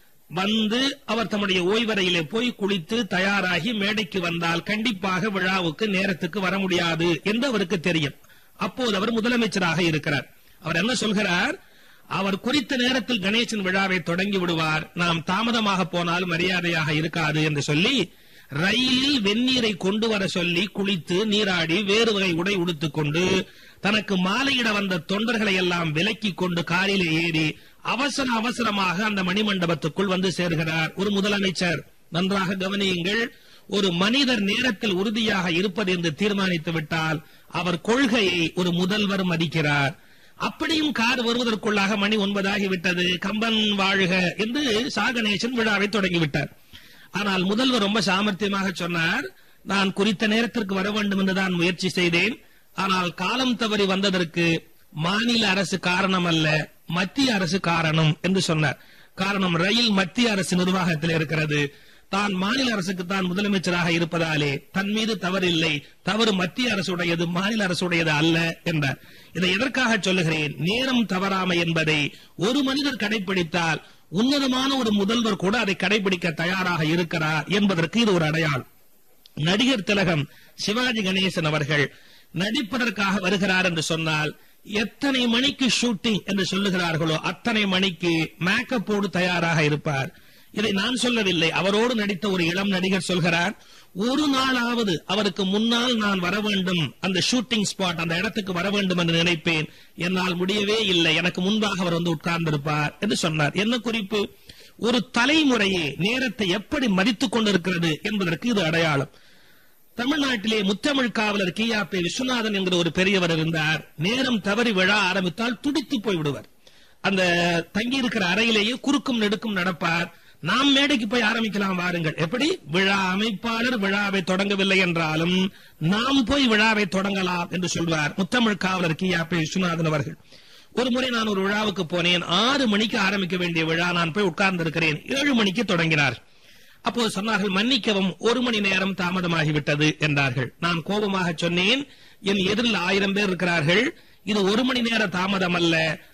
வந்து அவர் தம்முடைய ஓய்வறையிலே போய் குளித்து தயாராகி மேடைக்கு வந்தால் கண்டிப்பாக விழாவுக்கு நேரத்துக்கு வர முடியாது என்று அவருக்கு தெரியும் அப்போது அவர் முதலமைச்சராக இருக்கிறார் அவர் என்ன சொல்கிறார் அவர் குறித்த நேரத்தில் கணேசன் விழாவை தொடங்கி விடுவார் நாம் தாமதமாக போனால் மரியாதையாக இருக்காது என்று சொல்லி ரயிலில் வெந்நீரை கொண்டு வர சொல்லி குளித்து நீராடி வேறு வகை உடை உடுத்துக் கொண்டு தனக்கு மாலையிட வந்த தொண்டர்களை எல்லாம் விலக்கிக் கொண்டு காரிலே ஏறி அவசர அவசரமாக அந்த மணிமண்டபத்துக்குள் வந்து சேர்கிறார் ஒரு முதலமைச்சர் நன்றாக கவனியுங்கள் ஒரு மனிதர் நேரத்தில் உறுதியாக இருப்பது என்று தீர்மானித்து விட்டால் அவர் கொள்கையை ஒரு முதல்வர் மதிக்கிறார் அப்படியும் கார் வருவதற்குள்ளாக மணி ஒன்பதாகிவிட்டது கம்பன் வாழ்க என்று சாகணேசன் விழாவை தொடங்கிவிட்டார் ஆனால் முதல்வர் ரொம்ப சாமர்த்தியமாக சொன்னார் நான் குறித்த நேரத்திற்கு வர வேண்டும் என்று தான் முயற்சி செய்தேன் ஆனால் காலம் தவறி வந்ததற்கு மாநில அரசு காரணம் அல்ல மத்திய அரசு காரணம் என்று சொன்னார் காரணம் ரயில் மத்திய அரசு நிர்வாகத்தில் இருக்கிறது தான் மாநில அரசுக்கு தான் முதலமைச்சராக இருப்பதாலே தன் மீது தவறில்லை தவறு மத்திய அரசுடையது மாநில அரசுடையது அல்ல என்றார் இதை எதற்காக சொல்லுகிறேன் நேரம் தவறாமை என்பதை ஒரு மனிதர் கடைபிடித்தால் உன்னதமான ஒரு முதல்வர் கூட அதை கடைபிடிக்க தயாராக இருக்கிறார் என்பதற்கு இது ஒரு அடையாளம் நடிகர் திலகம் சிவாஜி கணேசன் அவர்கள் நடிப்பதற்காக வருகிறார் என்று சொன்னால் எத்தனை மணிக்கு ஷூட்டிங் என்று சொல்லுகிறார்களோ அத்தனை மணிக்கு மேக்கப்போடு தயாராக இருப்பார் இதை நான் சொல்லவில்லை அவரோடு நடித்த ஒரு இளம் நடிகர் சொல்கிறார் ஒரு நாளாவது அவருக்கு முன்னால் நான் வர வேண்டும் அந்த ஷூட்டிங் ஸ்பாட் அந்த இடத்துக்கு வர வேண்டும் என்று நினைப்பேன் என்னால் முடியவே இல்லை எனக்கு முன்பாக அவர் வந்து உட்கார்ந்திருப்பார் என்று சொன்னார் என்ன குறிப்பு ஒரு தலைமுறையே நேரத்தை எப்படி மதித்துக் கொண்டிருக்கிறது என்பதற்கு இது அடையாளம் தமிழ்நாட்டிலே முத்தமிழ் காவலர் கியாப்பே விஸ்வநாதன் என்கிற ஒரு பெரியவர் இருந்தார் நேரம் தவறி விழா ஆரம்பித்தால் துடித்து போய் விடுவார் அந்த தங்கியிருக்கிற அறையிலேயே குறுக்கும் நெடுக்கும் நடப்பார் நாம் மேடைக்கு போய் ஆரம்பிக்கலாம் வாருங்கள் எப்படி விழா அமைப்பாளர் விழாவை தொடங்கவில்லை என்றாலும் நாம் போய் விழாவை தொடங்கலாம் என்று சொல்வார் முத்தமிழ் காவலர் கியாப்பே விஸ்வநாதன் அவர்கள் ஒரு முறை நான் ஒரு விழாவுக்கு போனேன் ஆறு மணிக்கு ஆரம்பிக்க வேண்டிய விழா நான் போய் உட்கார்ந்து இருக்கிறேன் ஏழு மணிக்கு தொடங்கினார் அப்போது சொன்னார்கள் மன்னிக்கவும் ஒரு மணி நேரம் தாமதமாகிவிட்டது என்றார்கள் நான் கோபமாக சொன்னேன் என் எதிரில் ஆயிரம் பேர் இருக்கிறார்கள் இது ஒரு மணி நேர தாமதம் அல்ல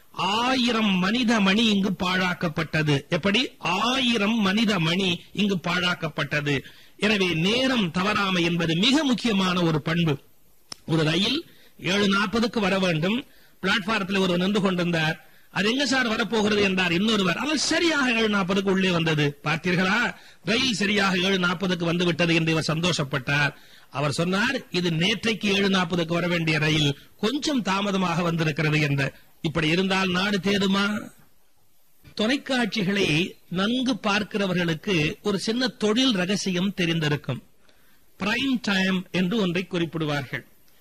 ஆயிரம் மனித மணி இங்கு பாழாக்கப்பட்டது எப்படி ஆயிரம் மனித மணி இங்கு பாழாக்கப்பட்டது எனவே நேரம் தவறாமை என்பது மிக முக்கியமான ஒரு பண்பு ஒரு ரயில் ஏழு நாற்பதுக்கு வர வேண்டும் பிளாட்பாரத்தில் ஒருவர் நின்று கொண்டிருந்தார் அது எங்க சார் வரப்போகிறது என்றார் இன்னொருவர் அவர் சரியாக ஏழு நாற்பதுக்கு உள்ளே வந்தது பார்த்தீர்களா ரயில் சரியாக ஏழு நாற்பதுக்கு வந்து விட்டது என்று இவர் சந்தோஷப்பட்டார் அவர் சொன்னார் இது நேற்றைக்கு ஏழு நாற்பதுக்கு வர வேண்டிய ரயில் கொஞ்சம் தாமதமாக வந்திருக்கிறது என்ற இப்படி இருந்தால் நாடு தேடுமா தொலைக்காட்சிகளை நன்கு பார்க்கிறவர்களுக்கு ஒரு சின்ன தொழில் ரகசியம் தெரிந்திருக்கும் பிரைம் டைம் என்று ஒன்றை குறிப்பிடுவார்கள்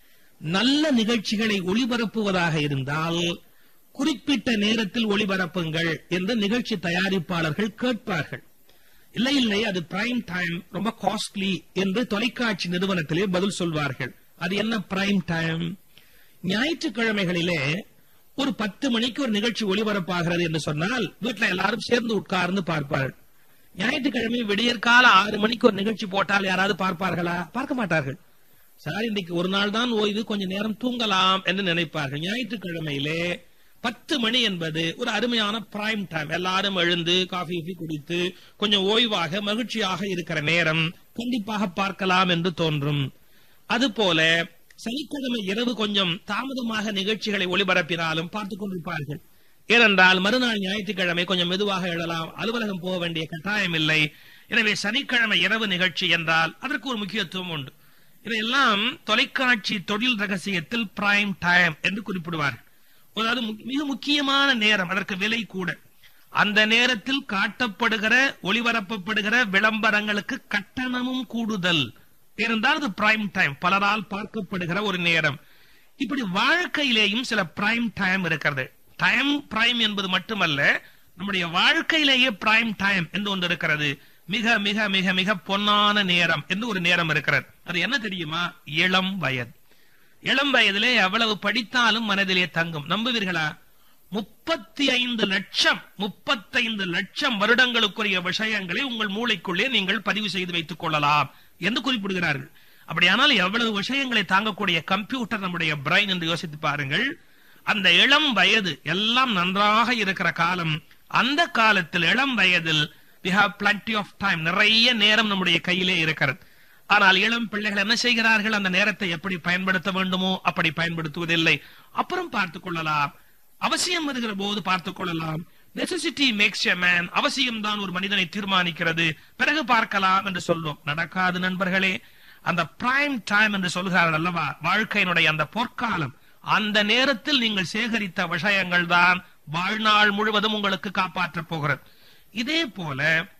நல்ல நிகழ்ச்சிகளை ஒளிபரப்புவதாக இருந்தால் குறிப்பிட்ட நேரத்தில் ஒளிபரப்புங்கள் என்று நிகழ்ச்சி தயாரிப்பாளர்கள் கேட்பார்கள் இல்லை இல்லை அது பிரைம் டைம் ரொம்ப காஸ்ட்லி என்று தொலைக்காட்சி நிறுவனத்திலே பதில் சொல்வார்கள் அது என்ன பிரைம் டைம் ஞாயிற்றுக்கிழமைகளிலே ஒரு பத்து மணிக்கு ஒரு நிகழ்ச்சி ஒளிபரப்பாகிறது என்று சொன்னால் வீட்டுல எல்லாரும் சேர்ந்து உட்கார்ந்து பார்ப்பார்கள் ஞாயிற்றுக்கிழமை விடியற்கால ஆறு மணிக்கு ஒரு நிகழ்ச்சி போட்டால் யாராவது பார்ப்பார்களா பார்க்க மாட்டார்கள் சார் இன்னைக்கு ஒரு நாள் தான் ஓய்வு கொஞ்ச நேரம் தூங்கலாம் என்று நினைப்பார்கள் ஞாயிற்றுக்கிழமையிலே பத்து மணி என்பது ஒரு அருமையான பிரைம் டைம் எல்லாரும் எழுந்து காஃபி கீஃபி குடித்து கொஞ்சம் ஓய்வாக மகிழ்ச்சியாக இருக்கிற நேரம் கண்டிப்பாக பார்க்கலாம் என்று தோன்றும் அதுபோல சனிக்கிழமை இரவு கொஞ்சம் தாமதமாக நிகழ்ச்சிகளை ஒளிபரப்பினாலும் பார்த்துக் கொண்டிருப்பார்கள் ஏனென்றால் மறுநாள் ஞாயிற்றுக்கிழமை கொஞ்சம் மெதுவாக எழலாம் அலுவலகம் போக வேண்டிய கட்டாயம் இல்லை எனவே சனிக்கிழமை இரவு நிகழ்ச்சி என்றால் அதற்கு ஒரு முக்கியத்துவம் உண்டு இதையெல்லாம் தொலைக்காட்சி தொழில் ரகசியத்தில் பிரைம் டைம் என்று குறிப்பிடுவார்கள் அதாவது மு- மிக முக்கியமான நேரம் அதற்கு விலை கூட அந்த நேரத்தில் காட்டப்படுகிற ஒளிபரப்பப்படுகிற விளம்பரங்களுக்கு கட்டணமும் கூடுதல் இருந்தால் அது பிரைம் டைம் பலரால் பார்க்கப்படுகிற ஒரு நேரம் இப்படி வாழ்க்கையிலேயும் சில பிரைம் டைம் இருக்கிறது டைம் பிரைம் என்பது மட்டுமல்ல நம்முடைய வாழ்க்கையிலேயே பிரைம் டைம் என்று ஒன்று இருக்கிறது மிக மிக மிக மிக பொன்னான நேரம் என்று ஒரு நேரம் இருக்கிறது அது என்ன தெரியுமா இளம் வயது இளம் வயதிலே எவ்வளவு படித்தாலும் மனதிலே தங்கும் நம்புவீர்களா முப்பத்தி ஐந்து லட்சம் முப்பத்தைந்து லட்சம் வருடங்களுக்குரிய விஷயங்களை உங்கள் மூளைக்குள்ளே நீங்கள் பதிவு செய்து வைத்துக் கொள்ளலாம் என்று குறிப்பிடுகிறார்கள் அப்படியானால் எவ்வளவு விஷயங்களை தாங்கக்கூடிய கம்ப்யூட்டர் நம்முடைய பிரைன் என்று யோசித்து பாருங்கள் அந்த இளம் வயது எல்லாம் நன்றாக இருக்கிற காலம் அந்த காலத்தில் இளம் வயதில் we have plenty of time நிறைய நேரம் நம்முடைய கையிலே இருக்கிறது ஆனால் இளம் பிள்ளைகள் என்ன செய்கிறார்கள் அந்த நேரத்தை எப்படி பயன்படுத்த வேண்டுமோ அப்படி பயன்படுத்துவதில்லை அப்புறம் பார்த்துக் கொள்ளலாம் அவசியம் வருகிற போது பார்த்துக் கொள்ளலாம் நெசசிட்டி மேக்ஸ் எ மேன் அவசியம் தான் ஒரு மனிதனை தீர்மானிக்கிறது பிறகு பார்க்கலாம் என்று சொல்றோம் நடக்காது நண்பர்களே அந்த பிரைம் டைம் என்று சொல்கிறார்கள் அல்லவா வாழ்க்கையினுடைய அந்த பொற்காலம் அந்த நேரத்தில் நீங்கள் சேகரித்த விஷயங்கள் தான் வாழ்நாள் முழுவதும் உங்களுக்கு காப்பாற்றப் போகிறது இதே போல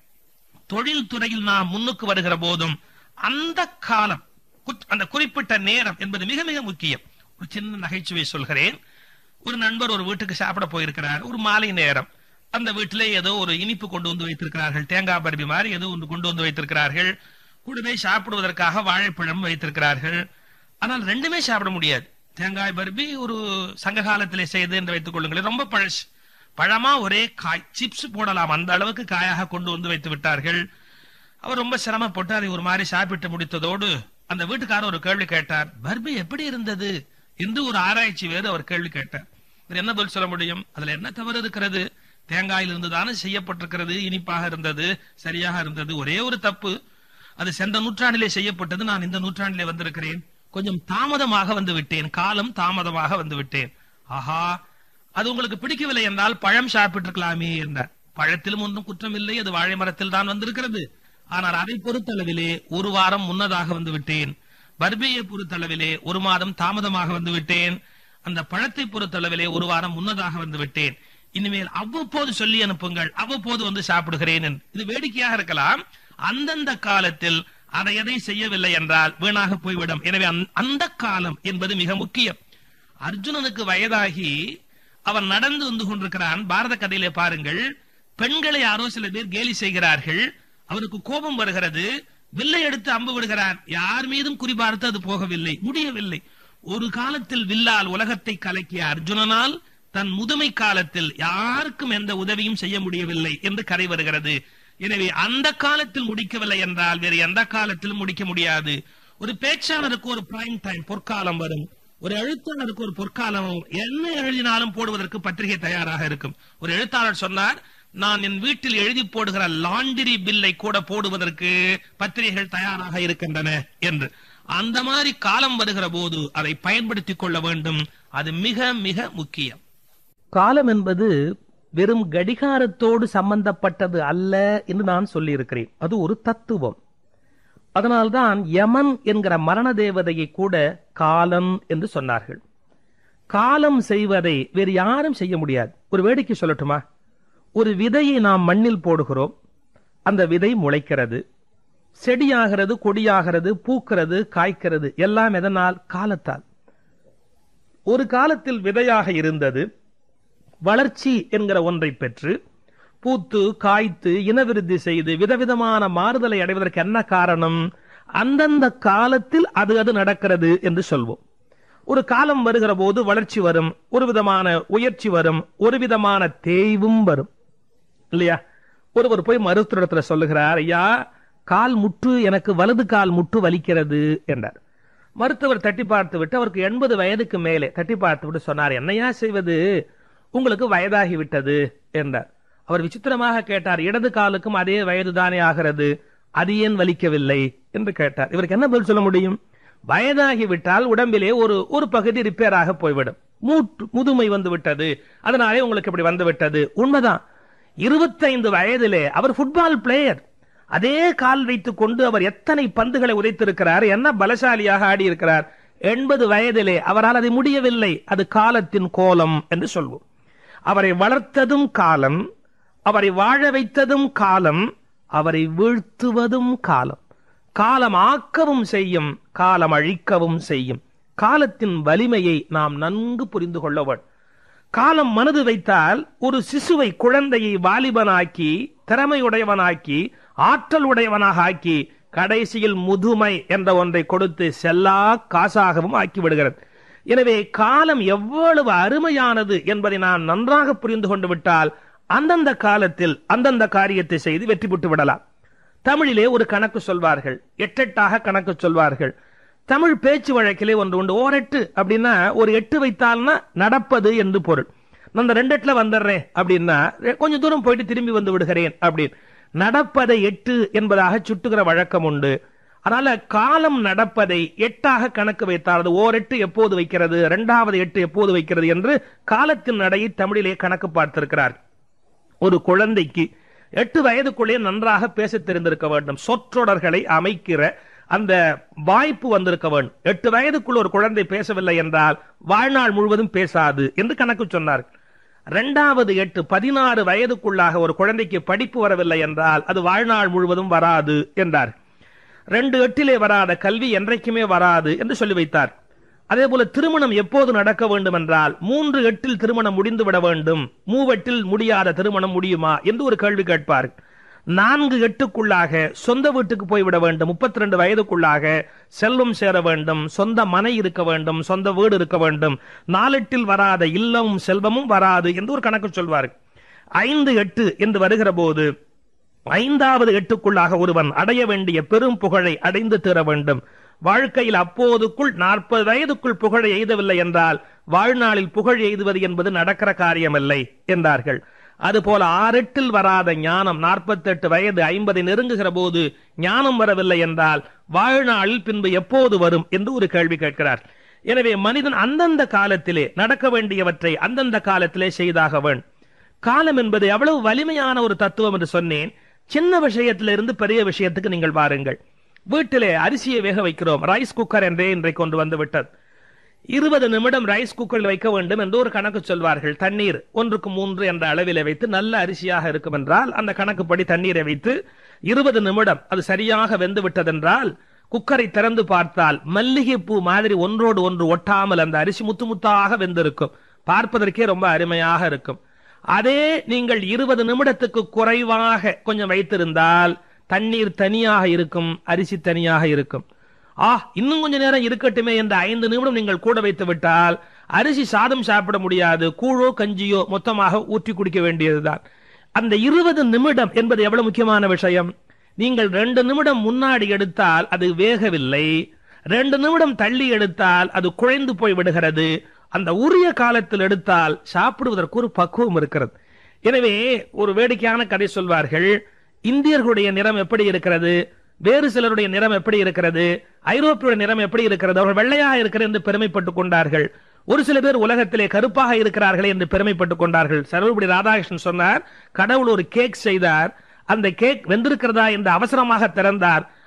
தொழில் துறையில் நாம் முன்னுக்கு வருகிற போதும் அந்த காலம் குத்- அந்த குறிப்பிட்ட நேரம் என்பது மிக மிக முக்கியம் ஒரு சின்ன நகைச்சுவை சொல்கிறேன் ஒரு நண்பர் ஒரு வீட்டுக்கு சாப்பிட போயிருக்கிறார் ஒரு மாலை நேரம் அந்த வீட்டிலே ஏதோ ஒரு இனிப்பு கொண்டு வந்து வைத்திருக்கிறார்கள் தேங்காய் பருப்பி மாதிரி ஏதோ ஒன்று கொண்டு வந்து வைத்திருக்கிறார்கள் கூடவே சாப்பிடுவதற்காக வாழைப்பழம் வைத்திருக்கிறார்கள் ஆனால் ரெண்டுமே சாப்பிட முடியாது தேங்காய் பருப்பி ஒரு சங்க காலத்திலே செய்து என்று வைத்துக் கொள்ளுங்களேன் ரொம்ப பழசு பழமா ஒரே காய் சிப்ஸ் போடலாம் அந்த அளவுக்கு காயாக கொண்டு வந்து வைத்து விட்டார்கள் அவர் ரொம்ப சிரமப்பட்டு அதை ஒரு மாதிரி சாப்பிட்டு முடித்ததோடு அந்த வீட்டுக்காரர் ஒரு கேள்வி கேட்டார் பர்பி எப்படி இருந்தது என்று ஒரு ஆராய்ச்சி வேறு அவர் கேள்வி கேட்டார் இவர் என்ன பதில் சொல்ல முடியும் அதுல என்ன தவறு இருக்கிறது தேங்காயில் இருந்து தானே செய்யப்பட்டிருக்கிறது இனிப்பாக இருந்தது சரியாக இருந்தது ஒரே ஒரு தப்பு அது சென்ற நூற்றாண்டிலே செய்யப்பட்டது நான் இந்த நூற்றாண்டிலே வந்திருக்கிறேன் கொஞ்சம் தாமதமாக வந்து விட்டேன் காலம் தாமதமாக வந்து விட்டேன் ஆஹா அது உங்களுக்கு பிடிக்கவில்லை என்றால் பழம் சாப்பிட்டிருக்கலாமே என்றார் பழத்திலும் ஒன்றும் குற்றம் இல்லை அது வாழை மரத்தில் தான் வந்திருக்கிறது ஆனால் அதை பொறுத்தளவிலே ஒரு வாரம் முன்னதாக வந்து விட்டேன் பர்பியை பொறுத்தளவிலே ஒரு மாதம் தாமதமாக வந்து விட்டேன் அந்த பழத்தை பொறுத்தளவிலே ஒரு வாரம் முன்னதாக வந்து விட்டேன் இனிமேல் அவ்வப்போது சொல்லி அனுப்புங்கள் அவ்வப்போது வந்து சாப்பிடுகிறேன் என்று. இது வேடிக்கையாக இருக்கலாம் அந்தந்த காலத்தில் அதை எதை செய்யவில்லை என்றால் வீணாக போய்விடும் எனவே அந்த- அந்த காலம் என்பது மிக முக்கியம் அர்ஜுனனுக்கு வயதாகி அவன் நடந்து வந்து கொண்டிருக்கிறான் பாரத கதையிலே பாருங்கள் பெண்களை யாரோ சில பேர் கேலி செய்கிறார்கள் அவனுக்கு கோபம் வருகிறது வில்லை எடுத்து அம்பு விடுகிறான் யார் மீதும் குறிபார்த்து அது போகவில்லை முடியவில்லை ஒரு காலத்தில் வில்லால் உலகத்தை கலக்கிய அர்ஜுனனால் தன் முதுமை காலத்தில் யாருக்கும் எந்த உதவியும் செய்ய முடியவில்லை என்று கரை வருகிறது எனவே அந்த காலத்தில் முடிக்கவில்லை என்றால் வேறு எந்த காலத்திலும் முடிக்க முடியாது ஒரு பேச்சாளருக்கு ஒரு பிரைம் டைம் பொற்காலம் வரும் ஒரு எழுத்தாளருக்கு ஒரு பொற்காலம் என்ன எழுதினாலும் போடுவதற்கு பத்திரிகை தயாராக இருக்கும் ஒரு எழுத்தாளர் சொன்னார் நான் என் வீட்டில் எழுதி போடுகிற லாண்டரி பில்லை கூட போடுவதற்கு பத்திரிகைகள் தயாராக இருக்கின்றன என்று அந்த மாதிரி காலம் வருகிற போது அதை பயன்படுத்திக் கொள்ள வேண்டும் அது மிக மிக முக்கியம் காலம் என்பது வெறும் கடிகாரத்தோடு சம்பந்தப்பட்டது அல்ல என்று நான் சொல்லியிருக்கிறேன் அது ஒரு தத்துவம் அதனால்தான் யமன் என்கிற மரண தேவதையை கூட காலன் என்று சொன்னார்கள் காலம் செய்வதை வேறு யாரும் செய்ய முடியாது ஒரு வேடிக்கை சொல்லட்டுமா ஒரு விதையை நாம் மண்ணில் போடுகிறோம் அந்த விதை முளைக்கிறது செடியாகிறது கொடியாகிறது பூக்கிறது காய்க்கிறது எல்லாம் எதனால் காலத்தால் ஒரு காலத்தில் விதையாக இருந்தது வளர்ச்சி என்கிற ஒன்றை பெற்று பூத்து காய்த்து இனவிருத்தி செய்து விதவிதமான மாறுதலை அடைவதற்கு என்ன காரணம் அந்தந்த காலத்தில் அது அது நடக்கிறது என்று சொல்வோம் ஒரு காலம் வருகிற போது வளர்ச்சி வரும் ஒரு விதமான உயர்ச்சி வரும் ஒரு விதமான தேய்வும் வரும் இல்லையா ஒருவர் போய் மருத்துவத்துல சொல்லுகிறார் ஐயா கால் முட்டு எனக்கு வலது கால் முட்டு வலிக்கிறது என்றார் மருத்துவர் தட்டி பார்த்து விட்டு அவருக்கு எண்பது வயதுக்கு மேலே தட்டி பார்த்து விட்டு சொன்னார் என்னையா செய்வது உங்களுக்கு வயதாகி விட்டது என்றார் அவர் விசித்திரமாக கேட்டார் இடது காலுக்கும் அதே வயது தானே ஆகிறது அது ஏன் வலிக்கவில்லை என்று கேட்டார் இவருக்கு என்ன பதில் சொல்ல முடியும் வயதாகி விட்டால் உடம்பிலே ஒரு ஒரு பகுதி ரிப்பேர் ஆக போய்விடும் மூட்டு முதுமை வந்து விட்டது அதனாலே உங்களுக்கு இப்படி வந்து விட்டது உண்மைதான் இருபத்தைந்து வயதிலே அவர் ஃபுட்பால் பிளேயர் அதே கால் வைத்துக் கொண்டு அவர் எத்தனை பந்துகளை உதைத்திருக்கிறார் என்ன பலசாலியாக ஆடி இருக்கிறார் எண்பது வயதிலே அவரால் அதை முடியவில்லை அது காலத்தின் கோலம் என்று சொல்வோம் அவரை வளர்த்ததும் காலம் அவரை வாழ வைத்ததும் காலம் அவரை வீழ்த்துவதும் காலம் காலம் ஆக்கவும் செய்யும் காலம் அழிக்கவும் செய்யும் காலத்தின் வலிமையை நாம் நன்கு புரிந்து கொள்ள வேண்டும் காலம் மனது வைத்தால் ஒரு சிசுவை குழந்தையை வாலிபனாக்கி திறமையுடையவனாக்கி ஆற்றல் உடையவனாக ஆக்கி கடைசியில் முதுமை என்ற ஒன்றை கொடுத்து செல்லா காசாகவும் ஆக்கி விடுகிறது எனவே காலம் எவ்வளவு அருமையானது என்பதை நாம் நன்றாக புரிந்து கொண்டு விட்டால் அந்தந்த காலத்தில் அந்தந்த காரியத்தை செய்து வெற்றி பெற்று விடலாம் தமிழிலே ஒரு கணக்கு சொல்வார்கள் எட்டெட்டாக கணக்கு சொல்வார்கள் தமிழ் பேச்சு வழக்கிலே ஒன்று உண்டு ஓரெட்டு அப்படின்னா ஒரு எட்டு வைத்தால்னா நடப்பது என்று பொருள் நான் அந்த ரெண்டு எட்டுல வந்துடுறேன் அப்படின்னா கொஞ்சம் தூரம் போயிட்டு திரும்பி வந்து விடுகிறேன் அப்படின்னு நடப்பதை எட்டு என்பதாக சுட்டுகிற வழக்கம் உண்டு அதனால காலம் நடப்பதை எட்டாக கணக்கு வைத்தால் அது ஓரெட்டு எப்போது வைக்கிறது இரண்டாவது எட்டு எப்போது வைக்கிறது என்று காலத்தின் நடையை தமிழிலே கணக்கு பார்த்திருக்கிறார் ஒரு குழந்தைக்கு எட்டு வயதுக்குள்ளே நன்றாக பேச தெரிந்திருக்க வேண்டும் சொற்றொடர்களை அமைக்கிற அந்த வாய்ப்பு வந்திருக்க வேண்டும் எட்டு வயதுக்குள் ஒரு குழந்தை பேசவில்லை என்றால் வாழ்நாள் முழுவதும் பேசாது என்று கணக்கு சொன்னார் இரண்டாவது எட்டு பதினாறு வயதுக்குள்ளாக ஒரு குழந்தைக்கு படிப்பு வரவில்லை என்றால் அது வாழ்நாள் முழுவதும் வராது என்றார் ரெண்டு எட்டிலே வராத கல்வி என்றைக்குமே வராது என்று சொல்லி வைத்தார் அதே போல திருமணம் எப்போது நடக்க வேண்டும் என்றால் மூன்று எட்டில் திருமணம் முடிந்து விட வேண்டும் மூவெட்டில் முடியாத திருமணம் முடியுமா என்று ஒரு கேள்வி கேட்பார் நான்கு எட்டுக்குள்ளாக சொந்த வீட்டுக்கு போய்விட வேண்டும் முப்பத்தி ரெண்டு வயதுக்குள்ளாக செல்வம் சேர வேண்டும் சொந்த மனை இருக்க வேண்டும் சொந்த வீடு இருக்க வேண்டும் நாலெட்டில் வராத இல்லமும் செல்வமும் வராது என்று ஒரு கணக்கு சொல்வார் ஐந்து எட்டு என்று வருகிற போது ஐந்தாவது எட்டுக்குள்ளாக ஒருவன் அடைய வேண்டிய பெரும் புகழை அடைந்து தீர வேண்டும் வாழ்க்கையில் அப்போதுக்குள் நாற்பது வயதுக்குள் புகழை எய்தவில்லை என்றால் வாழ்நாளில் புகழ் எய்துவது என்பது நடக்கிற காரியமில்லை என்றார்கள் அதுபோல ஆறெட்டில் வராத ஞானம் நாற்பத்தெட்டு வயது ஐம்பதை நெருங்குகிற போது ஞானம் வரவில்லை என்றால் வாழ்நாளில் பின்பு எப்போது வரும் என்று ஒரு கேள்வி கேட்கிறார் எனவே மனிதன் அந்தந்த காலத்திலே நடக்க வேண்டியவற்றை அந்தந்த காலத்திலே செய்தாக வேண்டும் காலம் என்பது எவ்வளவு வலிமையான ஒரு தத்துவம் என்று சொன்னேன் சின்ன விஷயத்திலிருந்து பெரிய விஷயத்துக்கு நீங்கள் பாருங்கள் வீட்டிலே அரிசியை வேக வைக்கிறோம் ரைஸ் குக்கர் என்றே இன்றைக்கு கொண்டு வந்து விட்டது இருபது நிமிடம் ரைஸ் குக்கரில் வைக்க வேண்டும் என்று ஒரு கணக்கு சொல்வார்கள் தண்ணீர் ஒன்றுக்கு மூன்று என்ற அளவிலே வைத்து நல்ல அரிசியாக இருக்கும் என்றால் அந்த கணக்குப்படி தண்ணீரை வைத்து இருபது நிமிடம் அது சரியாக வெந்து விட்டதென்றால் குக்கரை திறந்து பார்த்தால் மல்லிகை பூ மாதிரி ஒன்றோடு ஒன்று ஒட்டாமல் அந்த அரிசி முத்து முத்தாக வெந்திருக்கும் பார்ப்பதற்கே ரொம்ப அருமையாக இருக்கும் அதே நீங்கள் இருபது நிமிடத்துக்கு குறைவாக கொஞ்சம் வைத்திருந்தால் தண்ணீர் தனியாக இருக்கும் அரிசி தனியாக இருக்கும் ஆ இன்னும் கொஞ்ச நேரம் இருக்கட்டுமே என்ற ஐந்து நிமிடம் நீங்கள் கூட வைத்து விட்டால் அரிசி சாதம் சாப்பிட முடியாது கூழோ கஞ்சியோ மொத்தமாக ஊற்றி குடிக்க வேண்டியதுதான் அந்த இருபது நிமிடம் என்பது எவ்வளவு முக்கியமான விஷயம் நீங்கள் ரெண்டு நிமிடம் முன்னாடி எடுத்தால் அது வேகவில்லை ரெண்டு நிமிடம் தள்ளி எடுத்தால் அது குழைந்து போய் விடுகிறது அந்த உரிய காலத்தில் எடுத்தால் சாப்பிடுவதற்கு ஒரு பக்குவம் இருக்கிறது எனவே ஒரு வேடிக்கையான கதை சொல்வார்கள் இந்தியர்களுடைய நிறம் எப்படி இருக்கிறது வேறு சிலருடைய நிறம் எப்படி இருக்கிறது ஐரோப்பியுடைய நிறம் எப்படி இருக்கிறது அவர்கள் வெள்ளையாக இருக்கிறது என்று பெருமைப்பட்டுக் கொண்டார்கள் ஒரு சில பேர் உலகத்திலே கருப்பாக இருக்கிறார்களே என்று பெருமைப்பட்டுக் கொண்டார்கள் சர்வபடி ராதாகிருஷ்ணன் சொன்னார் கடவுள் ஒரு கேக் செய்தார் அந்த கேக் வெந்திருக்கிறதா என்று அவசரமாக திறந்தார்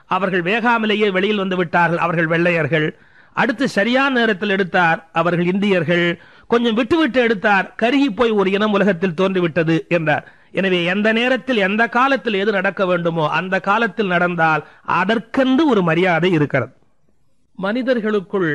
அவர்கள் வேகாமலேயே வெளியில் வந்து விட்டார்கள் அவர்கள் வெள்ளையர்கள் அடுத்து சரியான நேரத்தில் எடுத்தார் அவர்கள் இந்தியர்கள் கொஞ்சம் விட்டு விட்டு எடுத்தார் கருகி போய் ஒரு இனம் உலகத்தில் தோன்றிவிட்டது என்றார் எனவே எந்த நேரத்தில் எந்த காலத்தில் எது நடக்க வேண்டுமோ அந்த காலத்தில் நடந்தால் அதற்கென்று ஒரு மரியாதை இருக்கிறது மனிதர்களுக்குள்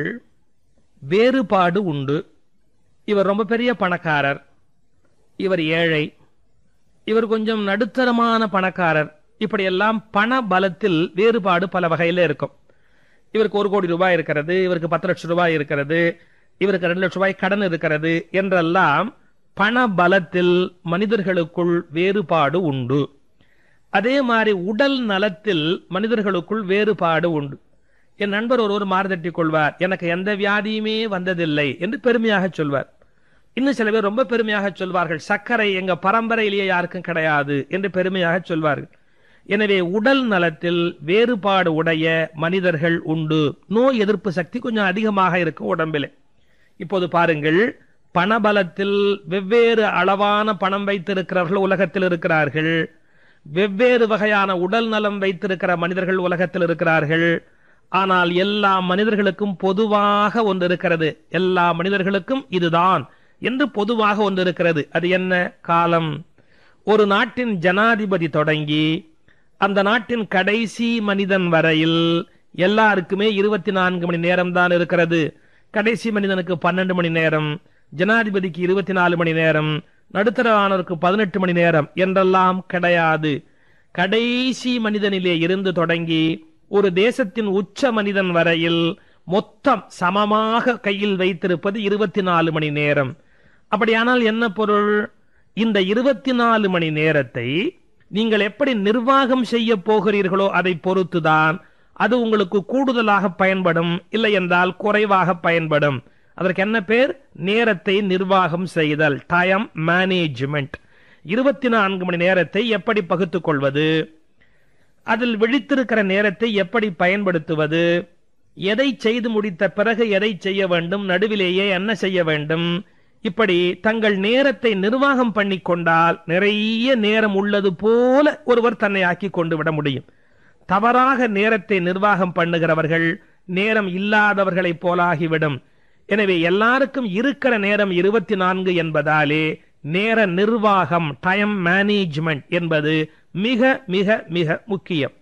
வேறுபாடு உண்டு இவர் ரொம்ப பெரிய பணக்காரர் இவர் ஏழை இவர் கொஞ்சம் நடுத்தரமான பணக்காரர் இப்படியெல்லாம் பண பலத்தில் வேறுபாடு பல வகையில இருக்கும் இவருக்கு ஒரு கோடி ரூபாய் இருக்கிறது இவருக்கு பத்து லட்சம் ரூபாய் இருக்கிறது இவருக்கு ரெண்டு லட்சம் ரூபாய் கடன் இருக்கிறது என்றெல்லாம் பண பலத்தில் மனிதர்களுக்குள் வேறுபாடு உண்டு அதே மாதிரி உடல் நலத்தில் மனிதர்களுக்குள் வேறுபாடு உண்டு என் நண்பர் ஒருவர் மாறுதட்டி கொள்வார் எனக்கு எந்த வியாதியுமே வந்ததில்லை என்று பெருமையாக சொல்வார் இன்னும் சில பேர் ரொம்ப பெருமையாக சொல்வார்கள் சர்க்கரை எங்க பரம்பரையிலேயே யாருக்கும் கிடையாது என்று பெருமையாக சொல்வார்கள் எனவே உடல் நலத்தில் வேறுபாடு உடைய மனிதர்கள் உண்டு நோய் எதிர்ப்பு சக்தி கொஞ்சம் அதிகமாக இருக்கும் உடம்பிலே இப்போது பாருங்கள் பணபலத்தில் வெவ்வேறு அளவான பணம் வைத்திருக்கிறவர்கள் உலகத்தில் இருக்கிறார்கள் வெவ்வேறு வகையான உடல் நலம் வைத்திருக்கிற மனிதர்கள் உலகத்தில் இருக்கிறார்கள் ஆனால் எல்லா மனிதர்களுக்கும் பொதுவாக ஒன்று இருக்கிறது எல்லா மனிதர்களுக்கும் இதுதான் என்று பொதுவாக ஒன்று இருக்கிறது அது என்ன காலம் ஒரு நாட்டின் ஜனாதிபதி தொடங்கி அந்த நாட்டின் கடைசி மனிதன் வரையில் எல்லாருக்குமே இருபத்தி நான்கு மணி நேரம் தான் இருக்கிறது கடைசி மனிதனுக்கு பன்னெண்டு மணி நேரம் ஜனாதிபதிக்கு இருபத்தி நாலு மணி நேரம் நடுத்தரவானவருக்கு பதினெட்டு மணி நேரம் என்றெல்லாம் கிடையாது கடைசி மனிதனிலே இருந்து தொடங்கி ஒரு தேசத்தின் உச்ச மனிதன் வரையில் மொத்தம் சமமாக கையில் வைத்திருப்பது இருபத்தி நாலு மணி நேரம் அப்படியானால் என்ன பொருள் இந்த இருபத்தி நாலு மணி நேரத்தை நீங்கள் எப்படி நிர்வாகம் செய்ய போகிறீர்களோ அதை பொறுத்துதான் அது உங்களுக்கு கூடுதலாக பயன்படும் இல்லை என்றால் குறைவாக பயன்படும் அதற்கு என்ன பேர் நேரத்தை நிர்வாகம் செய்தல் டைம் மேனேஜ்மெண்ட் இருபத்தி நான்கு மணி நேரத்தை எப்படி பகுத்துக் கொள்வது அதில் விழித்திருக்கிற நேரத்தை எப்படி பயன்படுத்துவது எதை செய்து முடித்த பிறகு எதை செய்ய வேண்டும் நடுவிலேயே என்ன செய்ய வேண்டும் இப்படி தங்கள் நேரத்தை நிர்வாகம் பண்ணி கொண்டால் நிறைய நேரம் உள்ளது போல ஒருவர் தன்னை ஆக்கி கொண்டு விட முடியும் தவறாக நேரத்தை நிர்வாகம் பண்ணுகிறவர்கள் நேரம் இல்லாதவர்களைப் போலாகிவிடும் எனவே எல்லாருக்கும் இருக்கிற நேரம் இருபத்தி நான்கு என்பதாலே நேர நிர்வாகம் டைம் மேனேஜ்மெண்ட் என்பது மிக மிக மிக முக்கியம்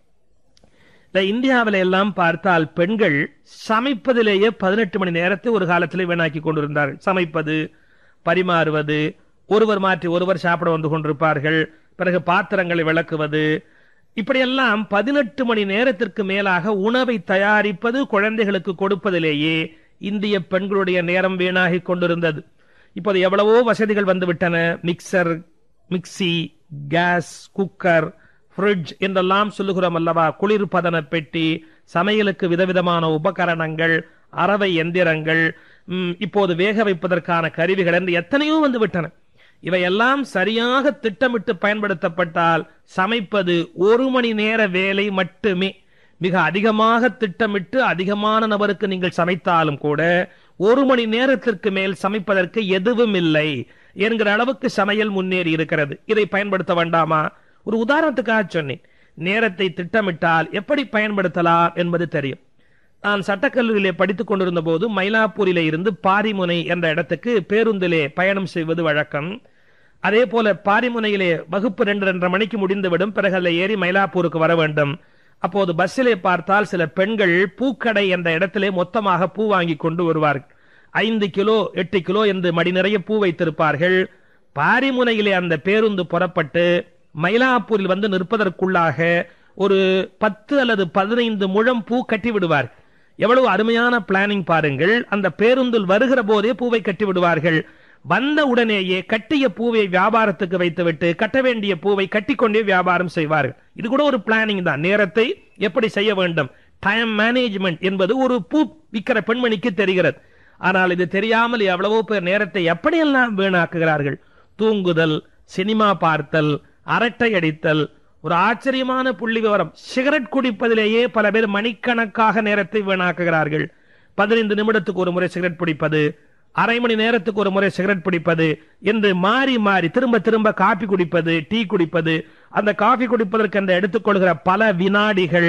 இந்த இந்தியாவில எல்லாம் பார்த்தால் பெண்கள் சமைப்பதிலேயே பதினெட்டு மணி நேரத்தை ஒரு காலத்திலே வீணாக்கி கொண்டிருந்தார்கள் சமைப்பது பரிமாறுவது ஒருவர் மாற்றி ஒருவர் சாப்பிட வந்து கொண்டிருப்பார்கள் பிறகு பாத்திரங்களை விளக்குவது இப்படியெல்லாம் பதினெட்டு மணி நேரத்திற்கு மேலாக உணவை தயாரிப்பது குழந்தைகளுக்கு கொடுப்பதிலேயே இந்திய பெண்களுடைய நேரம் வீணாகி கொண்டிருந்தது இப்போது எவ்வளவோ வசதிகள் வந்துவிட்டன mixer mixie gas cooker fridge என்றெல்லாம் சொல்லுகிறோம் அல்லவா குளிர்பதன பெட்டி சமையலுக்கு விதவிதமான உபகரணங்கள் அரவை எந்திரங்கள் ம், இப்போது வேக வைப்பதற்கான கருவிகள் என்று எத்தனையோ வந்து விட்டன இவையெல்லாம் சரியாக திட்டமிட்டு பயன்படுத்தப்பட்டால் சமைப்பது ஒரு மணி நேர வேலை மட்டுமே மிக அதிகமாக திட்டமிட்டு அதிகமான நபருக்கு நீங்கள் சமைத்தாலும் கூட ஒரு மணி நேரத்திற்கு மேல் சமைப்பதற்கு எதுவும் இல்லை என்கிற அளவுக்கு சமையல் முன்னேறி இருக்கிறது இதை பயன்படுத்த வேண்டாமா ஒரு உதாரணத்துக்காக சொன்னேன் நேரத்தை திட்டமிட்டால் எப்படி பயன்படுத்தலாம் என்பது தெரியும் நான் சட்டக்கல்லூரியிலே படித்துக் கொண்டிருந்த போது மயிலாப்பூரிலே இருந்து பாரிமுனை என்ற இடத்துக்கு பேருந்திலே பயணம் செய்வது வழக்கம் அதே போல பாரிமுனையிலே வகுப்பு ரெண்டு ரெண்டரை மணிக்கு முடிந்துவிடும் பிறகு அதில் ஏறி மயிலாப்பூருக்கு வர வேண்டும் அப்போது பஸ்ஸிலே பார்த்தால் சில பெண்கள் பூக்கடை என்ற இடத்திலே மொத்தமாக பூ வாங்கி கொண்டு வருவார்கள் ஐந்து கிலோ எட்டு கிலோ என்று மடி நிறைய பூ வைத்திருப்பார்கள் பாரிமுனையிலே அந்த பேருந்து புறப்பட்டு மயிலாப்பூரில் வந்து நிற்பதற்குள்ளாக ஒரு பத்து அல்லது பதினைந்து முழம் பூ கட்டி விடுவார் எவ்வளவு அருமையான பிளானிங் பாருங்கள் அந்த பேருந்தில் வருகிற போதே பூவை கட்டி விடுவார்கள் வந்த உடனேயே கட்டிய பூவை வியாபாரத்துக்கு வைத்துவிட்டு கட்ட வேண்டிய பூவை கட்டிக்கொண்டே வியாபாரம் செய்வார்கள் இது கூட ஒரு பிளானிங் தான் நேரத்தை எப்படி செய்ய வேண்டும் டைம் மேனேஜ்மெண்ட் என்பது ஒரு பூ விற்கிற பெண்மணிக்கு தெரிகிறது ஆனால் இது தெரியாமல் எவ்வளவோ பேர் நேரத்தை எப்படியெல்லாம் வீணாக்குகிறார்கள் தூங்குதல் சினிமா பார்த்தல் அரட்டை அடித்தல் ஒரு ஆச்சரியமான புள்ளி விவரம் சிகரெட் குடிப்பதிலேயே பல பேர் மணிக்கணக்காக நேரத்தை வீணாக்குகிறார்கள் பதினைந்து நிமிடத்துக்கு ஒரு முறை சிகரெட் பிடிப்பது அரை மணி நேரத்துக்கு ஒரு முறை சிகரெட் பிடிப்பது என்று மாறி மாறி திரும்ப திரும்ப காபி குடிப்பது டீ குடிப்பது அந்த காபி குடிப்பதற்கு என்று எடுத்துக்கொள்கிற பல வினாடிகள்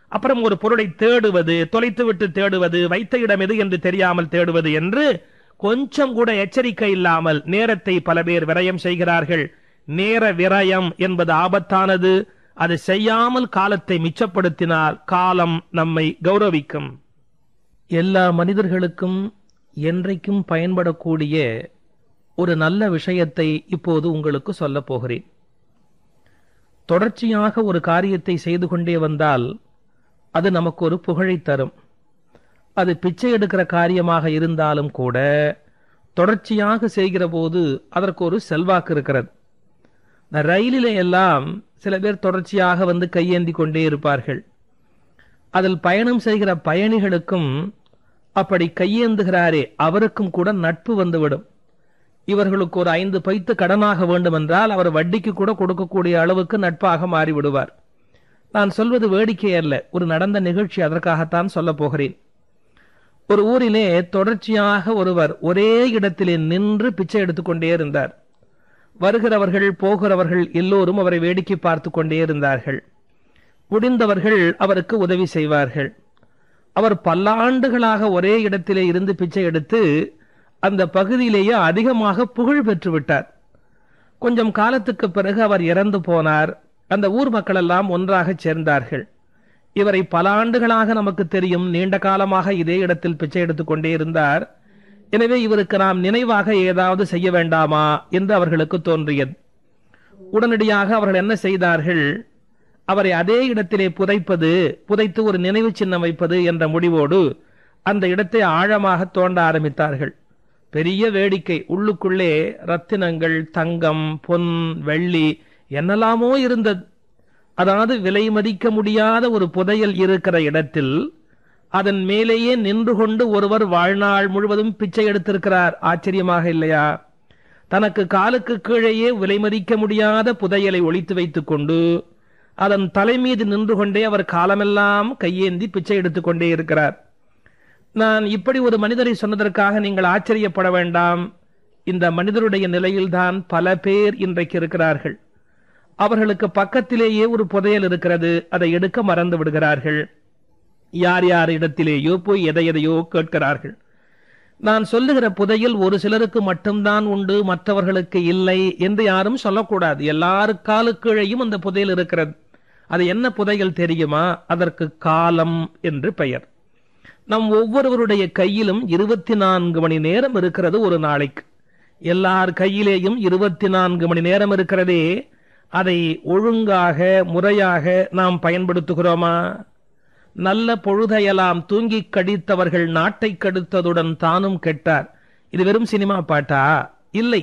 அப்புறம் ஒரு பொருளை தேடுவது தொலைத்துவிட்டு தேடுவது வைத்த இடம் எது என்று தெரியாமல் தேடுவது என்று கொஞ்சம் கூட எச்சரிக்கை இல்லாமல் நேரத்தை பல பேர் விரயம் செய்கிறார்கள் நேர விரயம் என்பது ஆபத்தானது அது செய்யாமல் காலத்தை மிச்சப்படுத்தினால் காலம் நம்மை கௌரவிக்கும் எல்லா மனிதர்களுக்கும் என்றைக்கும் பயன்படக்கூடிய ஒரு நல்ல விஷயத்தை இப்போது உங்களுக்கு சொல்லப் போகிறேன் தொடர்ச்சியாக ஒரு காரியத்தை செய்து கொண்டே வந்தால் அது நமக்கு ஒரு புகழை தரும் அது பிச்சை எடுக்கிற காரியமாக இருந்தாலும் கூட தொடர்ச்சியாக செய்கிற போது அதற்கு ஒரு செல்வாக்கு இருக்கிறது இந்த ரயிலிலே எல்லாம் சில பேர் தொடர்ச்சியாக வந்து கையேந்தி கொண்டே இருப்பார்கள் அதில் பயணம் செய்கிற பயணிகளுக்கும் அப்படி கையேந்துகிறாரே அவருக்கும் கூட நட்பு வந்துவிடும் இவர்களுக்கு ஒரு ஐந்து பைத்து கடனாக வேண்டும் என்றால் அவர் வட்டிக்கு கூட கொடுக்கக்கூடிய அளவுக்கு நட்பாக மாறிவிடுவார் நான் சொல்வது வேடிக்கை அல்ல ஒரு நடந்த நிகழ்ச்சி அதற்காகத்தான் சொல்ல போகிறேன் ஒரு ஊரிலே தொடர்ச்சியாக ஒருவர் ஒரே இடத்திலே நின்று பிச்சை எடுத்துக்கொண்டே இருந்தார் வருகிறவர்கள் போகிறவர்கள் எல்லோரும் அவரை வேடிக்கை பார்த்து கொண்டே இருந்தார்கள் முடிந்தவர்கள் அவருக்கு உதவி செய்வார்கள் அவர் பல்லாண்டுகளாக ஒரே இடத்திலே இருந்து பிச்சை எடுத்து அந்த பகுதியிலேயே அதிகமாக புகழ் பெற்று விட்டார் கொஞ்சம் காலத்துக்கு பிறகு அவர் இறந்து போனார் அந்த ஊர் மக்கள் எல்லாம் ஒன்றாக சேர்ந்தார்கள் இவரை பல ஆண்டுகளாக நமக்கு தெரியும் நீண்ட காலமாக இதே இடத்தில் பிச்சை எடுத்துக் கொண்டே இருந்தார் எனவே இவருக்கு நாம் நினைவாக ஏதாவது செய்ய வேண்டாமா என்று அவர்களுக்கு தோன்றியது உடனடியாக அவர்கள் என்ன செய்தார்கள் அவரை அதே இடத்திலே புதைப்பது புதைத்து ஒரு நினைவு சின்னம் வைப்பது என்ற முடிவோடு அந்த இடத்தை ஆழமாக தோண்ட ஆரம்பித்தார்கள் பெரிய வேடிக்கை உள்ளுக்குள்ளே ரத்தினங்கள் தங்கம் பொன் வெள்ளி என்னெல்லாமோ இருந்தது அதாவது விலை மதிக்க முடியாத ஒரு புதையல் இருக்கிற இடத்தில் அதன் மேலேயே நின்று கொண்டு ஒருவர் வாழ்நாள் முழுவதும் பிச்சை எடுத்திருக்கிறார் ஆச்சரியமாக இல்லையா தனக்கு காலுக்கு கீழேயே விலை மதிக்க முடியாத புதையலை ஒழித்து வைத்துக் கொண்டு அதன் தலை மீது நின்று கொண்டே அவர் காலமெல்லாம் கையேந்தி பிச்சை எடுத்துக் கொண்டே இருக்கிறார் நான் இப்படி ஒரு மனிதரை சொன்னதற்காக நீங்கள் ஆச்சரியப்பட வேண்டாம் இந்த மனிதருடைய நிலையில்தான் பல பேர் இன்றைக்கு இருக்கிறார்கள் அவர்களுக்கு பக்கத்திலேயே ஒரு புதையல் இருக்கிறது அதை எடுக்க மறந்து விடுகிறார்கள் யார் யார் இடத்திலேயோ போய் எதை எதையோ கேட்கிறார்கள் நான் சொல்லுகிற புதையல் ஒரு சிலருக்கு மட்டும்தான் உண்டு மற்றவர்களுக்கு இல்லை என்று யாரும் சொல்லக்கூடாது எல்லாருக்காலுக்கீழையும் அந்த புதையல் இருக்கிறது அது என்ன புதையல் தெரியுமா அதற்கு காலம் என்று பெயர் நம் ஒவ்வொருவருடைய கையிலும் இருபத்தி நான்கு மணி நேரம் இருக்கிறது ஒரு நாளைக்கு எல்லார் கையிலேயும் இருபத்தி நான்கு மணி நேரம் இருக்கிறதே அதை ஒழுங்காக முறையாக நாம் பயன்படுத்துகிறோமா நல்ல பொழுதையெல்லாம் தூங்கி கடித்தவர்கள் நாட்டை கெடுத்ததுடன் தானும் கெட்டார் இது வெறும் சினிமா பாட்டா இல்லை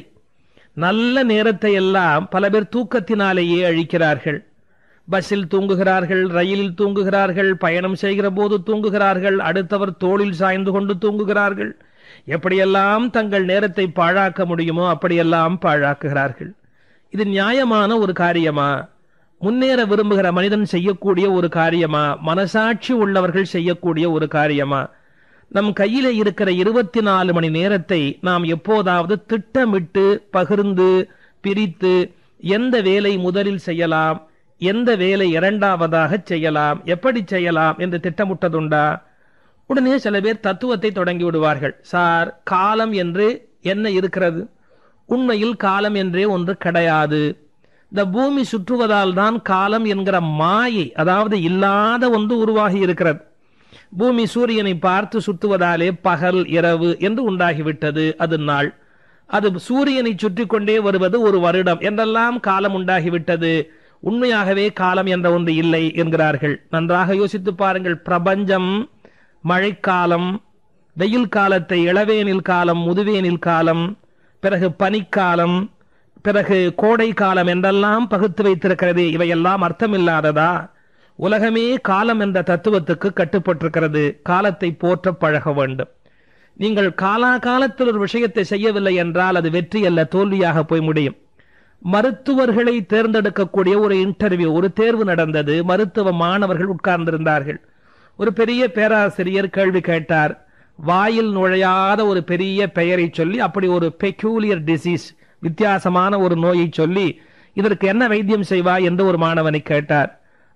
நல்ல நேரத்தை எல்லாம் பல பேர் தூக்கத்தினாலேயே அழிக்கிறார்கள் பஸ்ஸில் தூங்குகிறார்கள் ரயிலில் தூங்குகிறார்கள் பயணம் செய்கிற போது தூங்குகிறார்கள் அடுத்தவர் தோளில் சாய்ந்து கொண்டு தூங்குகிறார்கள் எப்படியெல்லாம் தங்கள் நேரத்தை பாழாக்க முடியுமோ அப்படியெல்லாம் பாழாக்குகிறார்கள் இது நியாயமான ஒரு காரியமா முன்னேற விரும்புகிற மனிதன் செய்யக்கூடிய ஒரு காரியமா மனசாட்சி உள்ளவர்கள் செய்யக்கூடிய ஒரு காரியமா நம் கையில இருக்கிற இருபத்தி நாலு மணி நேரத்தை நாம் எப்போதாவது திட்டமிட்டு பகிர்ந்து பிரித்து எந்த வேலை முதலில் செய்யலாம் எந்த வேலை இரண்டாவதாக செய்யலாம் எப்படி செய்யலாம் என்று திட்டமிட்டதுண்டா உடனே சில பேர் தத்துவத்தை தொடங்கி விடுவார்கள் சார் காலம் என்று என்ன இருக்கிறது உண்மையில் காலம் என்றே ஒன்று கிடையாது இந்த பூமி சுற்றுவதால் தான் காலம் என்கிற மாயை அதாவது இல்லாத ஒன்று உருவாகி இருக்கிறது பூமி சூரியனை பார்த்து சுற்றுவதாலே பகல் இரவு என்று உண்டாகிவிட்டது அது நாள் அது சூரியனை சுற்றி கொண்டே வருவது ஒரு வருடம் என்றெல்லாம் காலம் உண்டாகிவிட்டது உண்மையாகவே காலம் என்ற ஒன்று இல்லை என்கிறார்கள் நன்றாக யோசித்து பாருங்கள் பிரபஞ்சம் மழைக்காலம் வெயில் காலத்தை இளவேனில் காலம் முதுவேனில் காலம் பிறகு பனிக்காலம் பிறகு கோடை காலம் என்றெல்லாம் பகுத்து வைத்திருக்கிறது இவையெல்லாம் அர்த்தமில்லாததா உலகமே காலம் என்ற தத்துவத்துக்கு கட்டுப்பட்டிருக்கிறது காலத்தை போற்ற பழக வேண்டும் நீங்கள் காலாகாலத்தில் ஒரு விஷயத்தை செய்யவில்லை என்றால் அது வெற்றி அல்ல தோல்வியாக போய் முடியும் மருத்துவர்களை தேர்ந்தெடுக்கக்கூடிய ஒரு இன்டர்வியூ ஒரு தேர்வு நடந்தது மருத்துவ மாணவர்கள் உட்கார்ந்திருந்தார்கள் ஒரு பெரிய பேராசிரியர் கேள்வி கேட்டார் வாயில் நுழையாத ஒரு பெரிய பெயரை சொல்லி அப்படி ஒரு பெக்யூலியர் டிசீஸ் வித்தியாசமான ஒரு நோயை சொல்லி இதற்கு என்ன வைத்தியம் செய்வா என்று ஒரு மாணவனை கேட்டார்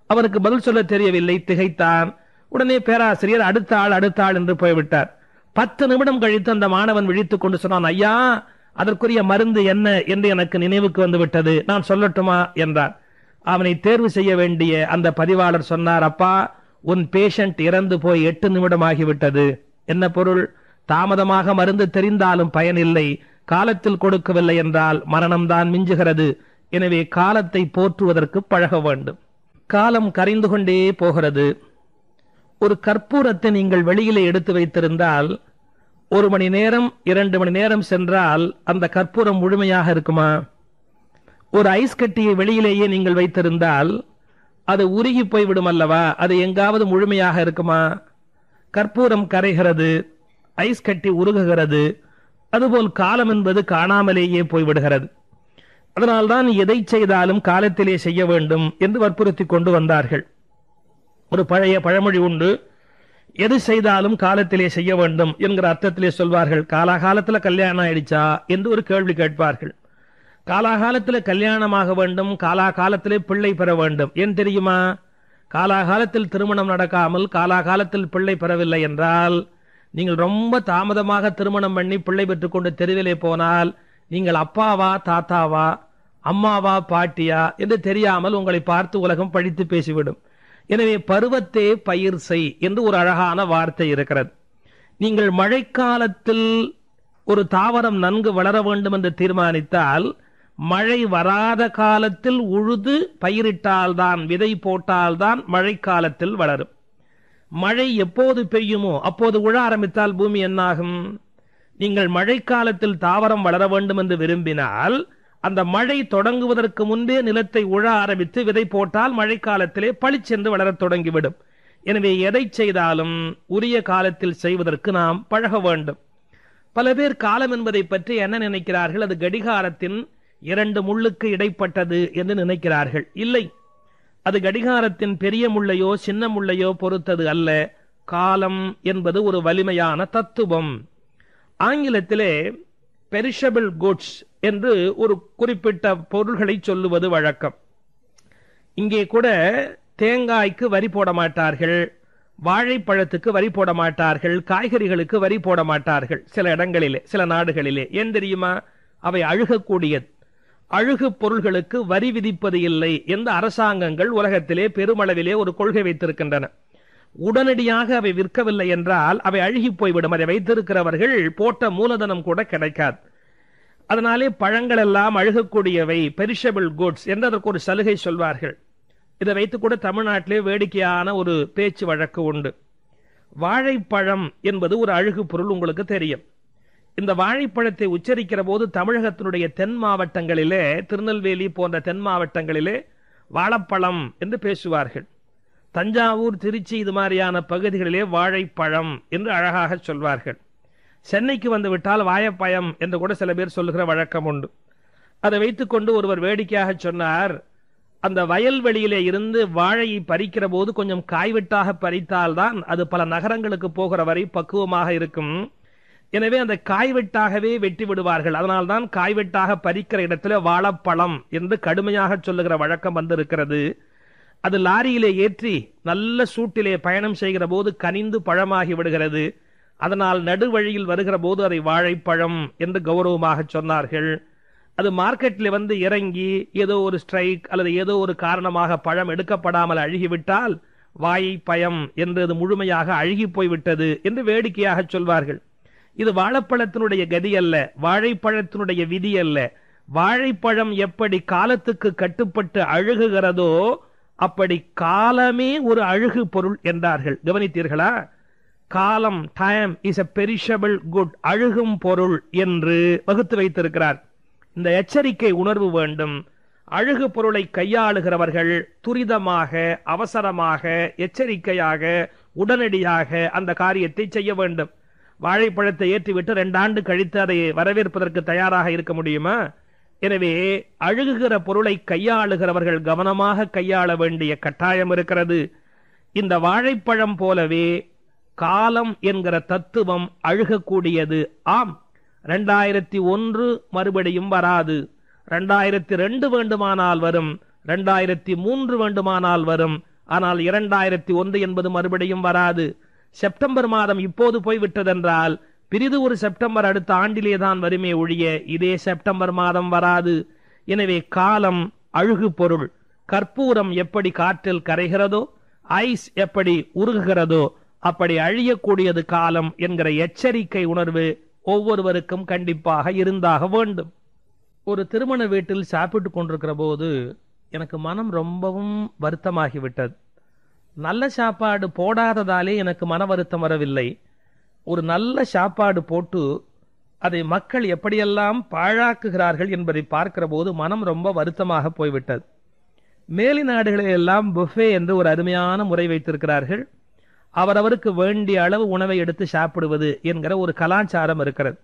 அவருக்கு பதில் சொல்ல தெரியவில்லை திகைத்தான் உடனே பேராசிரியர் அடுத்த ஆள் அடுத்த ஆள் என்று போய்விட்டார் பத்து நிமிடம் கழித்து அந்த மாணவன் விழித்துக் கொண்டு சொன்னான் ஐயா அதற்குரிய மருந்து என்ன என்று எனக்கு நினைவுக்கு வந்து விட்டது நான் சொல்லட்டுமா என்றார் அவனை தேர்வு செய்ய வேண்டிய அந்த பதிவாளர் சொன்னார் அப்பா உன் பேஷண்ட் இறந்து போய் எட்டு நிமிடம் ஆகிவிட்டது என்ன பொருள் தாமதமாக மருந்து தெரிந்தாலும் பயனில்லை காலத்தில் கொடுக்கவில்லை என்றால் மரணம்தான் மிஞ்சுகிறது எனவே காலத்தை போற்றுவதற்கு பழக வேண்டும் காலம் கரைந்து கொண்டே போகிறது ஒரு கற்பூரத்தை நீங்கள் வெளியிலே எடுத்து வைத்திருந்தால் ஒரு மணி நேரம் இரண்டு மணி நேரம் சென்றால் அந்த கற்பூரம் முழுமையாக இருக்குமா ஒரு ஐஸ் கட்டியை வெளியிலேயே நீங்கள் வைத்திருந்தால் அது உருகி போய்விடும் அல்லவா அது எங்காவது முழுமையாக இருக்குமா கற்பூரம் கரைகிறது ஐஸ் கட்டி உருகுகிறது அதுபோல் காலம் என்பது காணாமலேயே போய்விடுகிறது அதனால்தான் எதை செய்தாலும் காலத்திலே செய்ய வேண்டும் என்று வற்புறுத்தி கொண்டு வந்தார்கள் ஒரு பழைய பழமொழி உண்டு எது செய்தாலும் காலத்திலே செய்ய வேண்டும் என்கிற அர்த்தத்திலே சொல்வார்கள் காலாகாலத்துல கல்யாணம் ஆயிடுச்சா என்று ஒரு கேள்வி கேட்பார்கள் காலாகாலத்துல கல்யாணமாக வேண்டும் காலாகாலத்திலே பிள்ளை பெற வேண்டும் ஏன் தெரியுமா காலாகாலத்தில் திருமணம் நடக்காமல் காலாகாலத்தில் பிள்ளை பெறவில்லை என்றால் நீங்கள் ரொம்ப தாமதமாக திருமணம் பண்ணி பிள்ளை பெற்றுக்கொண்டு தெருவிலே போனால் நீங்கள் அப்பாவா தாத்தாவா அம்மாவா பாட்டியா என்று தெரியாமல் உங்களை பார்த்து உலகம் பழித்து பேசிவிடும் எனவே பருவத்தே பயிர் செய் என்று ஒரு அழகான வார்த்தை இருக்கிறது நீங்கள் மழைக்காலத்தில் ஒரு தாவரம் நன்கு வளர வேண்டும் என்று தீர்மானித்தால் மழை வராத காலத்தில் உழுது பயிரிட்டால்தான் விதை போட்டால்தான் மழைக்காலத்தில் வளரும் மழை எப்போது பெய்யுமோ அப்போது உழ ஆரம்பித்தால் பூமி என்னாகும் நீங்கள் மழைக்காலத்தில் தாவரம் வளர வேண்டும் என்று விரும்பினால் அந்த மழை தொடங்குவதற்கு முன்பே நிலத்தை உழ ஆரம்பித்து விதை போட்டால் மழைக்காலத்திலே பளிச்சென்று வளரத் தொடங்கிவிடும் எனவே எதை செய்தாலும் உரிய காலத்தில் செய்வதற்கு நாம் பழக வேண்டும் பல பேர் காலம் என்பதை பற்றி என்ன நினைக்கிறார்கள் அது கடிகாரத்தின் இரண்டு முள்ளுக்கு இடைப்பட்டது என்று நினைக்கிறார்கள் இல்லை அது கடிகாரத்தின் பெரிய முள்ளையோ சின்ன முள்ளையோ பொறுத்தது அல்ல காலம் என்பது ஒரு வலிமையான தத்துவம் ஆங்கிலத்திலே பெரிஷபிள் குட்ஸ் என்று ஒரு குறிப்பிட்ட பொருள்களை சொல்லுவது வழக்கம் இங்கே கூட தேங்காய்க்கு வரி போட மாட்டார்கள் வாழைப்பழத்துக்கு வரி போட மாட்டார்கள் காய்கறிகளுக்கு வரி போட மாட்டார்கள் சில இடங்களிலே சில நாடுகளிலே ஏன் தெரியுமா அவை அழுகக்கூடியது அழுகு பொருள்களுக்கு வரி விதிப்பது இல்லை எந்த அரசாங்கங்கள் உலகத்திலே பெருமளவிலே ஒரு கொள்கை வைத்திருக்கின்றன உடனடியாக அவை விற்கவில்லை என்றால் அவை அழுகி போய்விடும் அதை வைத்திருக்கிறவர்கள் போட்ட மூலதனம் கூட கிடைக்காது அதனாலே பழங்கள் எல்லாம் அழுகக்கூடியவை பெரிஷபிள் குட்ஸ் என்று அதற்கு ஒரு சலுகை சொல்வார்கள் இதை வைத்து கூட தமிழ்நாட்டிலே வேடிக்கையான ஒரு பேச்சு வழக்கு உண்டு வாழைப்பழம் என்பது ஒரு அழுகு பொருள் உங்களுக்கு தெரியும் இந்த வாழைப்பழத்தை உச்சரிக்கிற போது தமிழகத்தினுடைய தென் மாவட்டங்களிலே திருநெல்வேலி போன்ற தென் மாவட்டங்களிலே வாழைப்பழம் என்று பேசுவார்கள் தஞ்சாவூர் திருச்சி இது மாதிரியான பகுதிகளிலே வாழைப்பழம் என்று அழகாக சொல்வார்கள் சென்னைக்கு வந்து விட்டால் வாழைப்பழம் என்று கூட சில பேர் சொல்லுகிற வழக்கம் உண்டு அதை வைத்துக்கொண்டு ஒருவர் வேடிக்கையாக சொன்னார் அந்த வயல்வெளியிலே இருந்து வாழையை பறிக்கிற போது கொஞ்சம் காய்விட்டாக பறித்தால்தான் அது பல நகரங்களுக்கு போகிற வரை பக்குவமாக இருக்கும் எனவே அந்த காய்வெட்டாகவே வெட்டி விடுவார்கள் அதனால்தான் காய்வெட்டாக பறிக்கிற இடத்துல வாழைப்பழம் என்று கடுமையாக சொல்லுகிற வழக்கம் வந்திருக்கிறது அது லாரியிலே ஏற்றி நல்ல சூட்டிலே பயணம் செய்கிற போது கனிந்து பழமாகி விடுகிறது அதனால் நடுவழியில் வருகிற போது அதை வாழைப்பழம் என்று கௌரவமாக சொன்னார்கள் அது மார்க்கெட்ல வந்து இறங்கி ஏதோ ஒரு ஸ்ட்ரைக் அல்லது ஏதோ ஒரு காரணமாக பழம் எடுக்கப்படாமல் அழுகிவிட்டால் வாயை பயம் என்று அது முழுமையாக அழுகி போய்விட்டது என்று வேடிக்கையாக சொல்வார்கள் இது வாழைப்பழத்தினுடைய கதி அல்ல வாழைப்பழத்தினுடைய விதி அல்ல வாழைப்பழம் எப்படி காலத்துக்கு கட்டுப்பட்டு அழுகுகிறதோ அப்படி காலமே ஒரு அழுகு பொருள் என்றார்கள் கவனித்தீர்களா காலம் time is a perishable good அழுகும் பொருள் என்று வகுத்து வைத்திருக்கிறார் இந்த எச்சரிக்கை உணர்வு வேண்டும் அழுகு பொருளை கையாளுகிறவர்கள் துரிதமாக அவசரமாக எச்சரிக்கையாக உடனடியாக அந்த காரியத்தை செய்ய வேண்டும் வாழைப்பழத்தை ஏற்றிவிட்டு ரெண்டு ஆண்டு கழித்து அதை வரவேற்பதற்கு தயாராக இருக்க முடியுமா எனவே அழுகுகிற பொருளை கையாளுகிறவர்கள் கவனமாக கையாள வேண்டிய கட்டாயம் இருக்கிறது இந்த வாழைப்பழம் போலவே காலம் என்கிற தத்துவம் அழுகக்கூடியது ஆம் ரெண்டாயிரத்தி ஒன்று மறுபடியும் வராது ரெண்டாயிரத்தி ரெண்டு வேண்டுமானால் வரும் ரெண்டாயிரத்தி மூன்று வேண்டுமானால் வரும் ஆனால் இரண்டாயிரத்தி ஒன்று என்பது மறுபடியும் வராது செப்டம்பர் மாதம் இப்போது போய்விட்டதென்றால் பிரிது ஒரு செப்டம்பர் அடுத்த ஆண்டிலே தான் வருமே ஒழிய இதே செப்டம்பர் மாதம் வராது எனவே காலம் அழுகு பொருள் கற்பூரம் எப்படி காற்றில் கரைகிறதோ ஐஸ் எப்படி உருகுகிறதோ அப்படி அழியக்கூடியது காலம் என்கிற எச்சரிக்கை உணர்வு ஒவ்வொருவருக்கும் கண்டிப்பாக இருந்தாக வேண்டும் ஒரு திருமண வீட்டில் சாப்பிட்டு கொண்டிருக்கிற போது எனக்கு மனம் ரொம்பவும் வருத்தமாகிவிட்டது நல்ல சாப்பாடு போடாததாலே எனக்கு மன வருத்தம் வரவில்லை ஒரு நல்ல சாப்பாடு போட்டு அதை மக்கள் எப்படியெல்லாம் பாழாக்குகிறார்கள் என்பதை பார்க்கிற போது மனம் ரொம்ப வருத்தமாக போய்விட்டது மேலி நாடுகளில் எல்லாம் புஃபே என்று ஒரு அருமையான முறை வைத்திருக்கிறார்கள் அவரவருக்கு வேண்டிய அளவு உணவை எடுத்து சாப்பிடுவது என்கிற ஒரு கலாச்சாரம் இருக்கிறது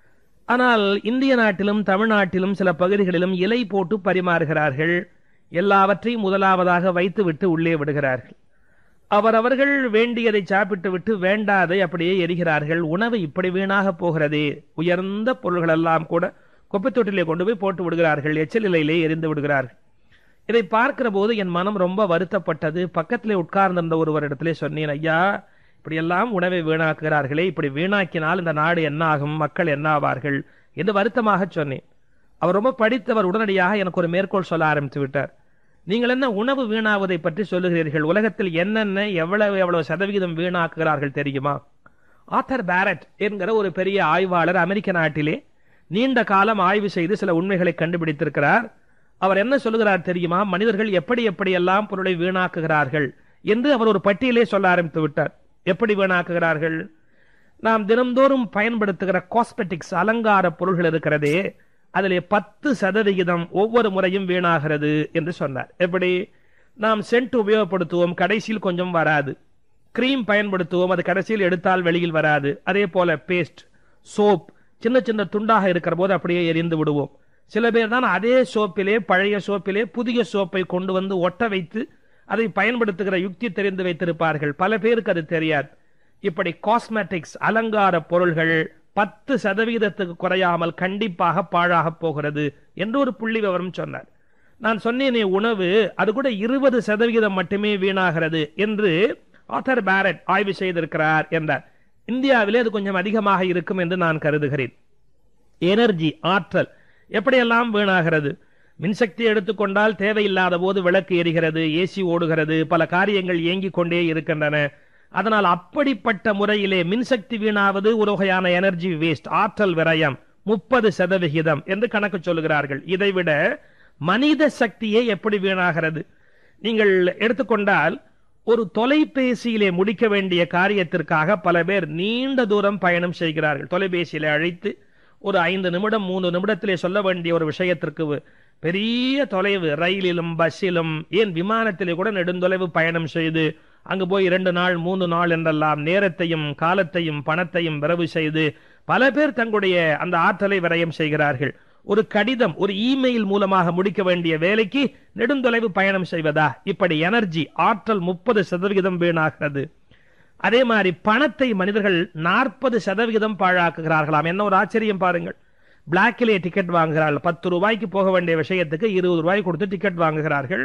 ஆனால் இந்திய நாட்டிலும் தமிழ்நாட்டிலும் சில பகுதிகளிலும் இலை போட்டு பரிமாறுகிறார்கள் எல்லாவற்றையும் முதலாவதாக வைத்துவிட்டு உள்ளே விடுகிறார்கள் அவரவர்கள் வேண்டியதை சாப்பிட்டு விட்டு வேண்டாதை அப்படியே எரிகிறார்கள் உணவு இப்படி வீணாக போகிறதே உயர்ந்த பொருள்கள் எல்லாம் கூட குப்பைத்தொட்டிலே கொண்டு போய் போட்டு விடுகிறார்கள் எச்சல் இலையிலே எரிந்து விடுகிறார்கள் இதை பார்க்கிற போது என் மனம் ரொம்ப வருத்தப்பட்டது பக்கத்திலே உட்கார்ந்திருந்த ஒருவரிடத்திலே சொன்னேன் ஐயா இப்படியெல்லாம் உணவை வீணாக்குகிறார்களே இப்படி வீணாக்கினால் இந்த நாடு என்ன ஆகும் மக்கள் என்ன ஆவார்கள் என்று வருத்தமாக சொன்னேன் அவர் ரொம்ப படித்தவர் உடனடியாக எனக்கு ஒரு மேற்கோள் சொல்ல ஆரம்பித்து விட்டார் நீங்கள் என்ன உணவு வீணாவதை பற்றி சொல்லுகிறீர்கள் உலகத்தில் என்னென்ன எவ்வளவு எவ்வளவு சதவிகிதம் வீணாக்குகிறார்கள் தெரியுமா ஆத்தர் பேரட் என்கிற ஒரு பெரிய ஆய்வாளர் அமெரிக்க நாட்டிலே நீண்ட காலம் ஆய்வு செய்து சில உண்மைகளை கண்டுபிடித்திருக்கிறார் அவர் என்ன சொல்லுகிறார் தெரியுமா மனிதர்கள் எப்படி எப்படி எல்லாம் பொருளை வீணாக்குகிறார்கள் என்று அவர் ஒரு பட்டியலே சொல்ல ஆரம்பித்து விட்டார் எப்படி வீணாக்குகிறார்கள் நாம் தினந்தோறும் பயன்படுத்துகிற காஸ்மெட்டிக்ஸ் அலங்கார பொருள்கள் இருக்கிறதே அதிலே பத்து சதவிகிதம் ஒவ்வொரு முறையும் வீணாகிறது என்று சொன்னார் எப்படி நாம் சென்ட் உபயோகப்படுத்துவோம் கடைசியில் கொஞ்சம் வராது கிரீம் பயன்படுத்துவோம் அது கடைசியில் எடுத்தால் வெளியில் வராது அதே போல பேஸ்ட் சோப் சின்ன சின்ன துண்டாக இருக்கிற போது அப்படியே எரிந்து விடுவோம் சில பேர் தான் அதே சோப்பிலே பழைய சோப்பிலே புதிய சோப்பை கொண்டு வந்து ஒட்ட வைத்து அதை பயன்படுத்துகிற யுக்தி தெரிந்து வைத்திருப்பார்கள் பல பேருக்கு அது தெரியாது இப்படி காஸ்மெட்டிக்ஸ் அலங்கார பொருள்கள் பத்து சதவீதத்துக்கு குறையாமல் கண்டிப்பாக பாழாக போகிறது என்று ஒரு புள்ளி விவரம் சொன்னார் நான் சொன்னேனே உணவு அது கூட இருபது சதவிகிதம் மட்டுமே வீணாகிறது என்று ஆத்தர் பேரட் ஆய்வு செய்திருக்கிறார் என்றார் இந்தியாவிலே அது கொஞ்சம் அதிகமாக இருக்கும் என்று நான் கருதுகிறேன் எனர்ஜி ஆற்றல் எப்படியெல்லாம் வீணாகிறது மின்சக்தி எடுத்துக்கொண்டால் தேவையில்லாத போது விளக்கு எரிகிறது ஏசி ஓடுகிறது பல காரியங்கள் இயங்கிக் கொண்டே இருக்கின்றன அதனால் அப்படிப்பட்ட முறையிலே மின்சக்தி வீணாவது ஒரு வகையான எனர்ஜி வேஸ்ட் ஆற்றல் விரயம் முப்பது சதவிகிதம் என்று கணக்கு சொல்லுகிறார்கள் இதைவிட மனித சக்தியே எப்படி வீணாகிறது நீங்கள் எடுத்துக்கொண்டால் ஒரு தொலைபேசியிலே முடிக்க வேண்டிய காரியத்திற்காக பல பேர் நீண்ட தூரம் பயணம் செய்கிறார்கள் தொலைபேசியிலே அழைத்து ஒரு ஐந்து நிமிடம் மூணு நிமிடத்திலே சொல்ல வேண்டிய ஒரு விஷயத்திற்கு பெரிய தொலைவு ரயிலிலும் பஸ்ஸிலும் ஏன் விமானத்திலே கூட நெடுந்தொலைவு பயணம் செய்து அங்கு போய் இரண்டு நாள் மூன்று நாள் என்றெல்லாம் நேரத்தையும் காலத்தையும் பணத்தையும் விரவு செய்து பல பேர் தங்களுடைய அந்த ஆற்றலை விரயம் செய்கிறார்கள் ஒரு கடிதம் ஒரு இமெயில் மூலமாக முடிக்க வேண்டிய வேலைக்கு நெடுந்தொலைவு பயணம் செய்வதா இப்படி எனர்ஜி ஆற்றல் முப்பது சதவிகிதம் வீணாகிறது அதே மாதிரி பணத்தை மனிதர்கள் நாற்பது சதவிகிதம் பாழாக்குகிறார்களாம் என்ன ஒரு ஆச்சரியம் பாருங்கள் பிளாக்கிலே டிக்கெட் வாங்குகிறார்கள் பத்து ரூபாய்க்கு போக வேண்டிய விஷயத்துக்கு இருபது ரூபாய் கொடுத்து டிக்கெட் வாங்குகிறார்கள்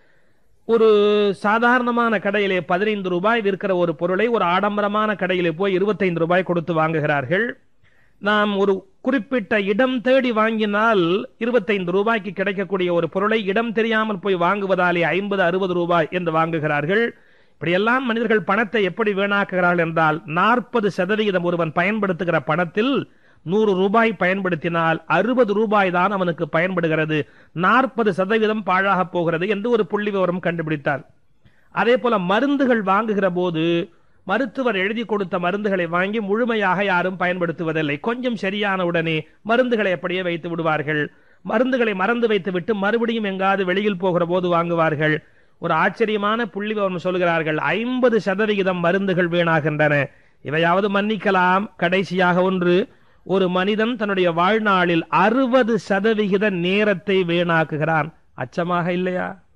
ஒரு சாதாரணமான கடையிலே பதினைந்து ரூபாய் விற்கிற ஒரு பொருளை ஒரு ஆடம்பரமான கடையிலே போய் இருபத்தைந்து ரூபாய் கொடுத்து வாங்குகிறார்கள் நாம் ஒரு குறிப்பிட்ட இடம் தேடி வாங்கினால் இருபத்தைந்து ரூபாய்க்கு கிடைக்கக்கூடிய ஒரு பொருளை இடம் தெரியாமல் போய் வாங்குவதாலே ஐம்பது அறுபது ரூபாய் என்று வாங்குகிறார்கள் இப்படியெல்லாம் மனிதர்கள் பணத்தை எப்படி வீணாக்குகிறார்கள் என்றால் நாற்பது சதவிகிதம் ஒருவன் பயன்படுத்துகிற பணத்தில் நூறு ரூபாய் பயன்படுத்தினால் அறுபது ரூபாய் தான் அவனுக்கு பயன்படுகிறது நாற்பது சதவீதம் பாழாக போகிறது என்று ஒரு புள்ளி விவரம் கண்டுபிடித்தார் அதே போல மருந்துகள் வாங்குகிற போது மருத்துவர் எழுதி கொடுத்த மருந்துகளை வாங்கி முழுமையாக யாரும் பயன்படுத்துவதில்லை கொஞ்சம் சரியான உடனே மருந்துகளை அப்படியே வைத்து விடுவார்கள் மருந்துகளை மறந்து வைத்து விட்டு மறுபடியும் எங்காவது வெளியில் போகிற போது வாங்குவார்கள் ஒரு ஆச்சரியமான புள்ளி விவரம் சொல்கிறார்கள் ஐம்பது சதவிகிதம் மருந்துகள் வீணாகின்றன இவையாவது மன்னிக்கலாம் கடைசியாக ஒன்று ஒரு மனிதன் தன்னுடைய வாழ்நாளில் அறுபது சதவிகித நேரத்தை வீணாக்குகிறான் அச்சமாக இல்லையா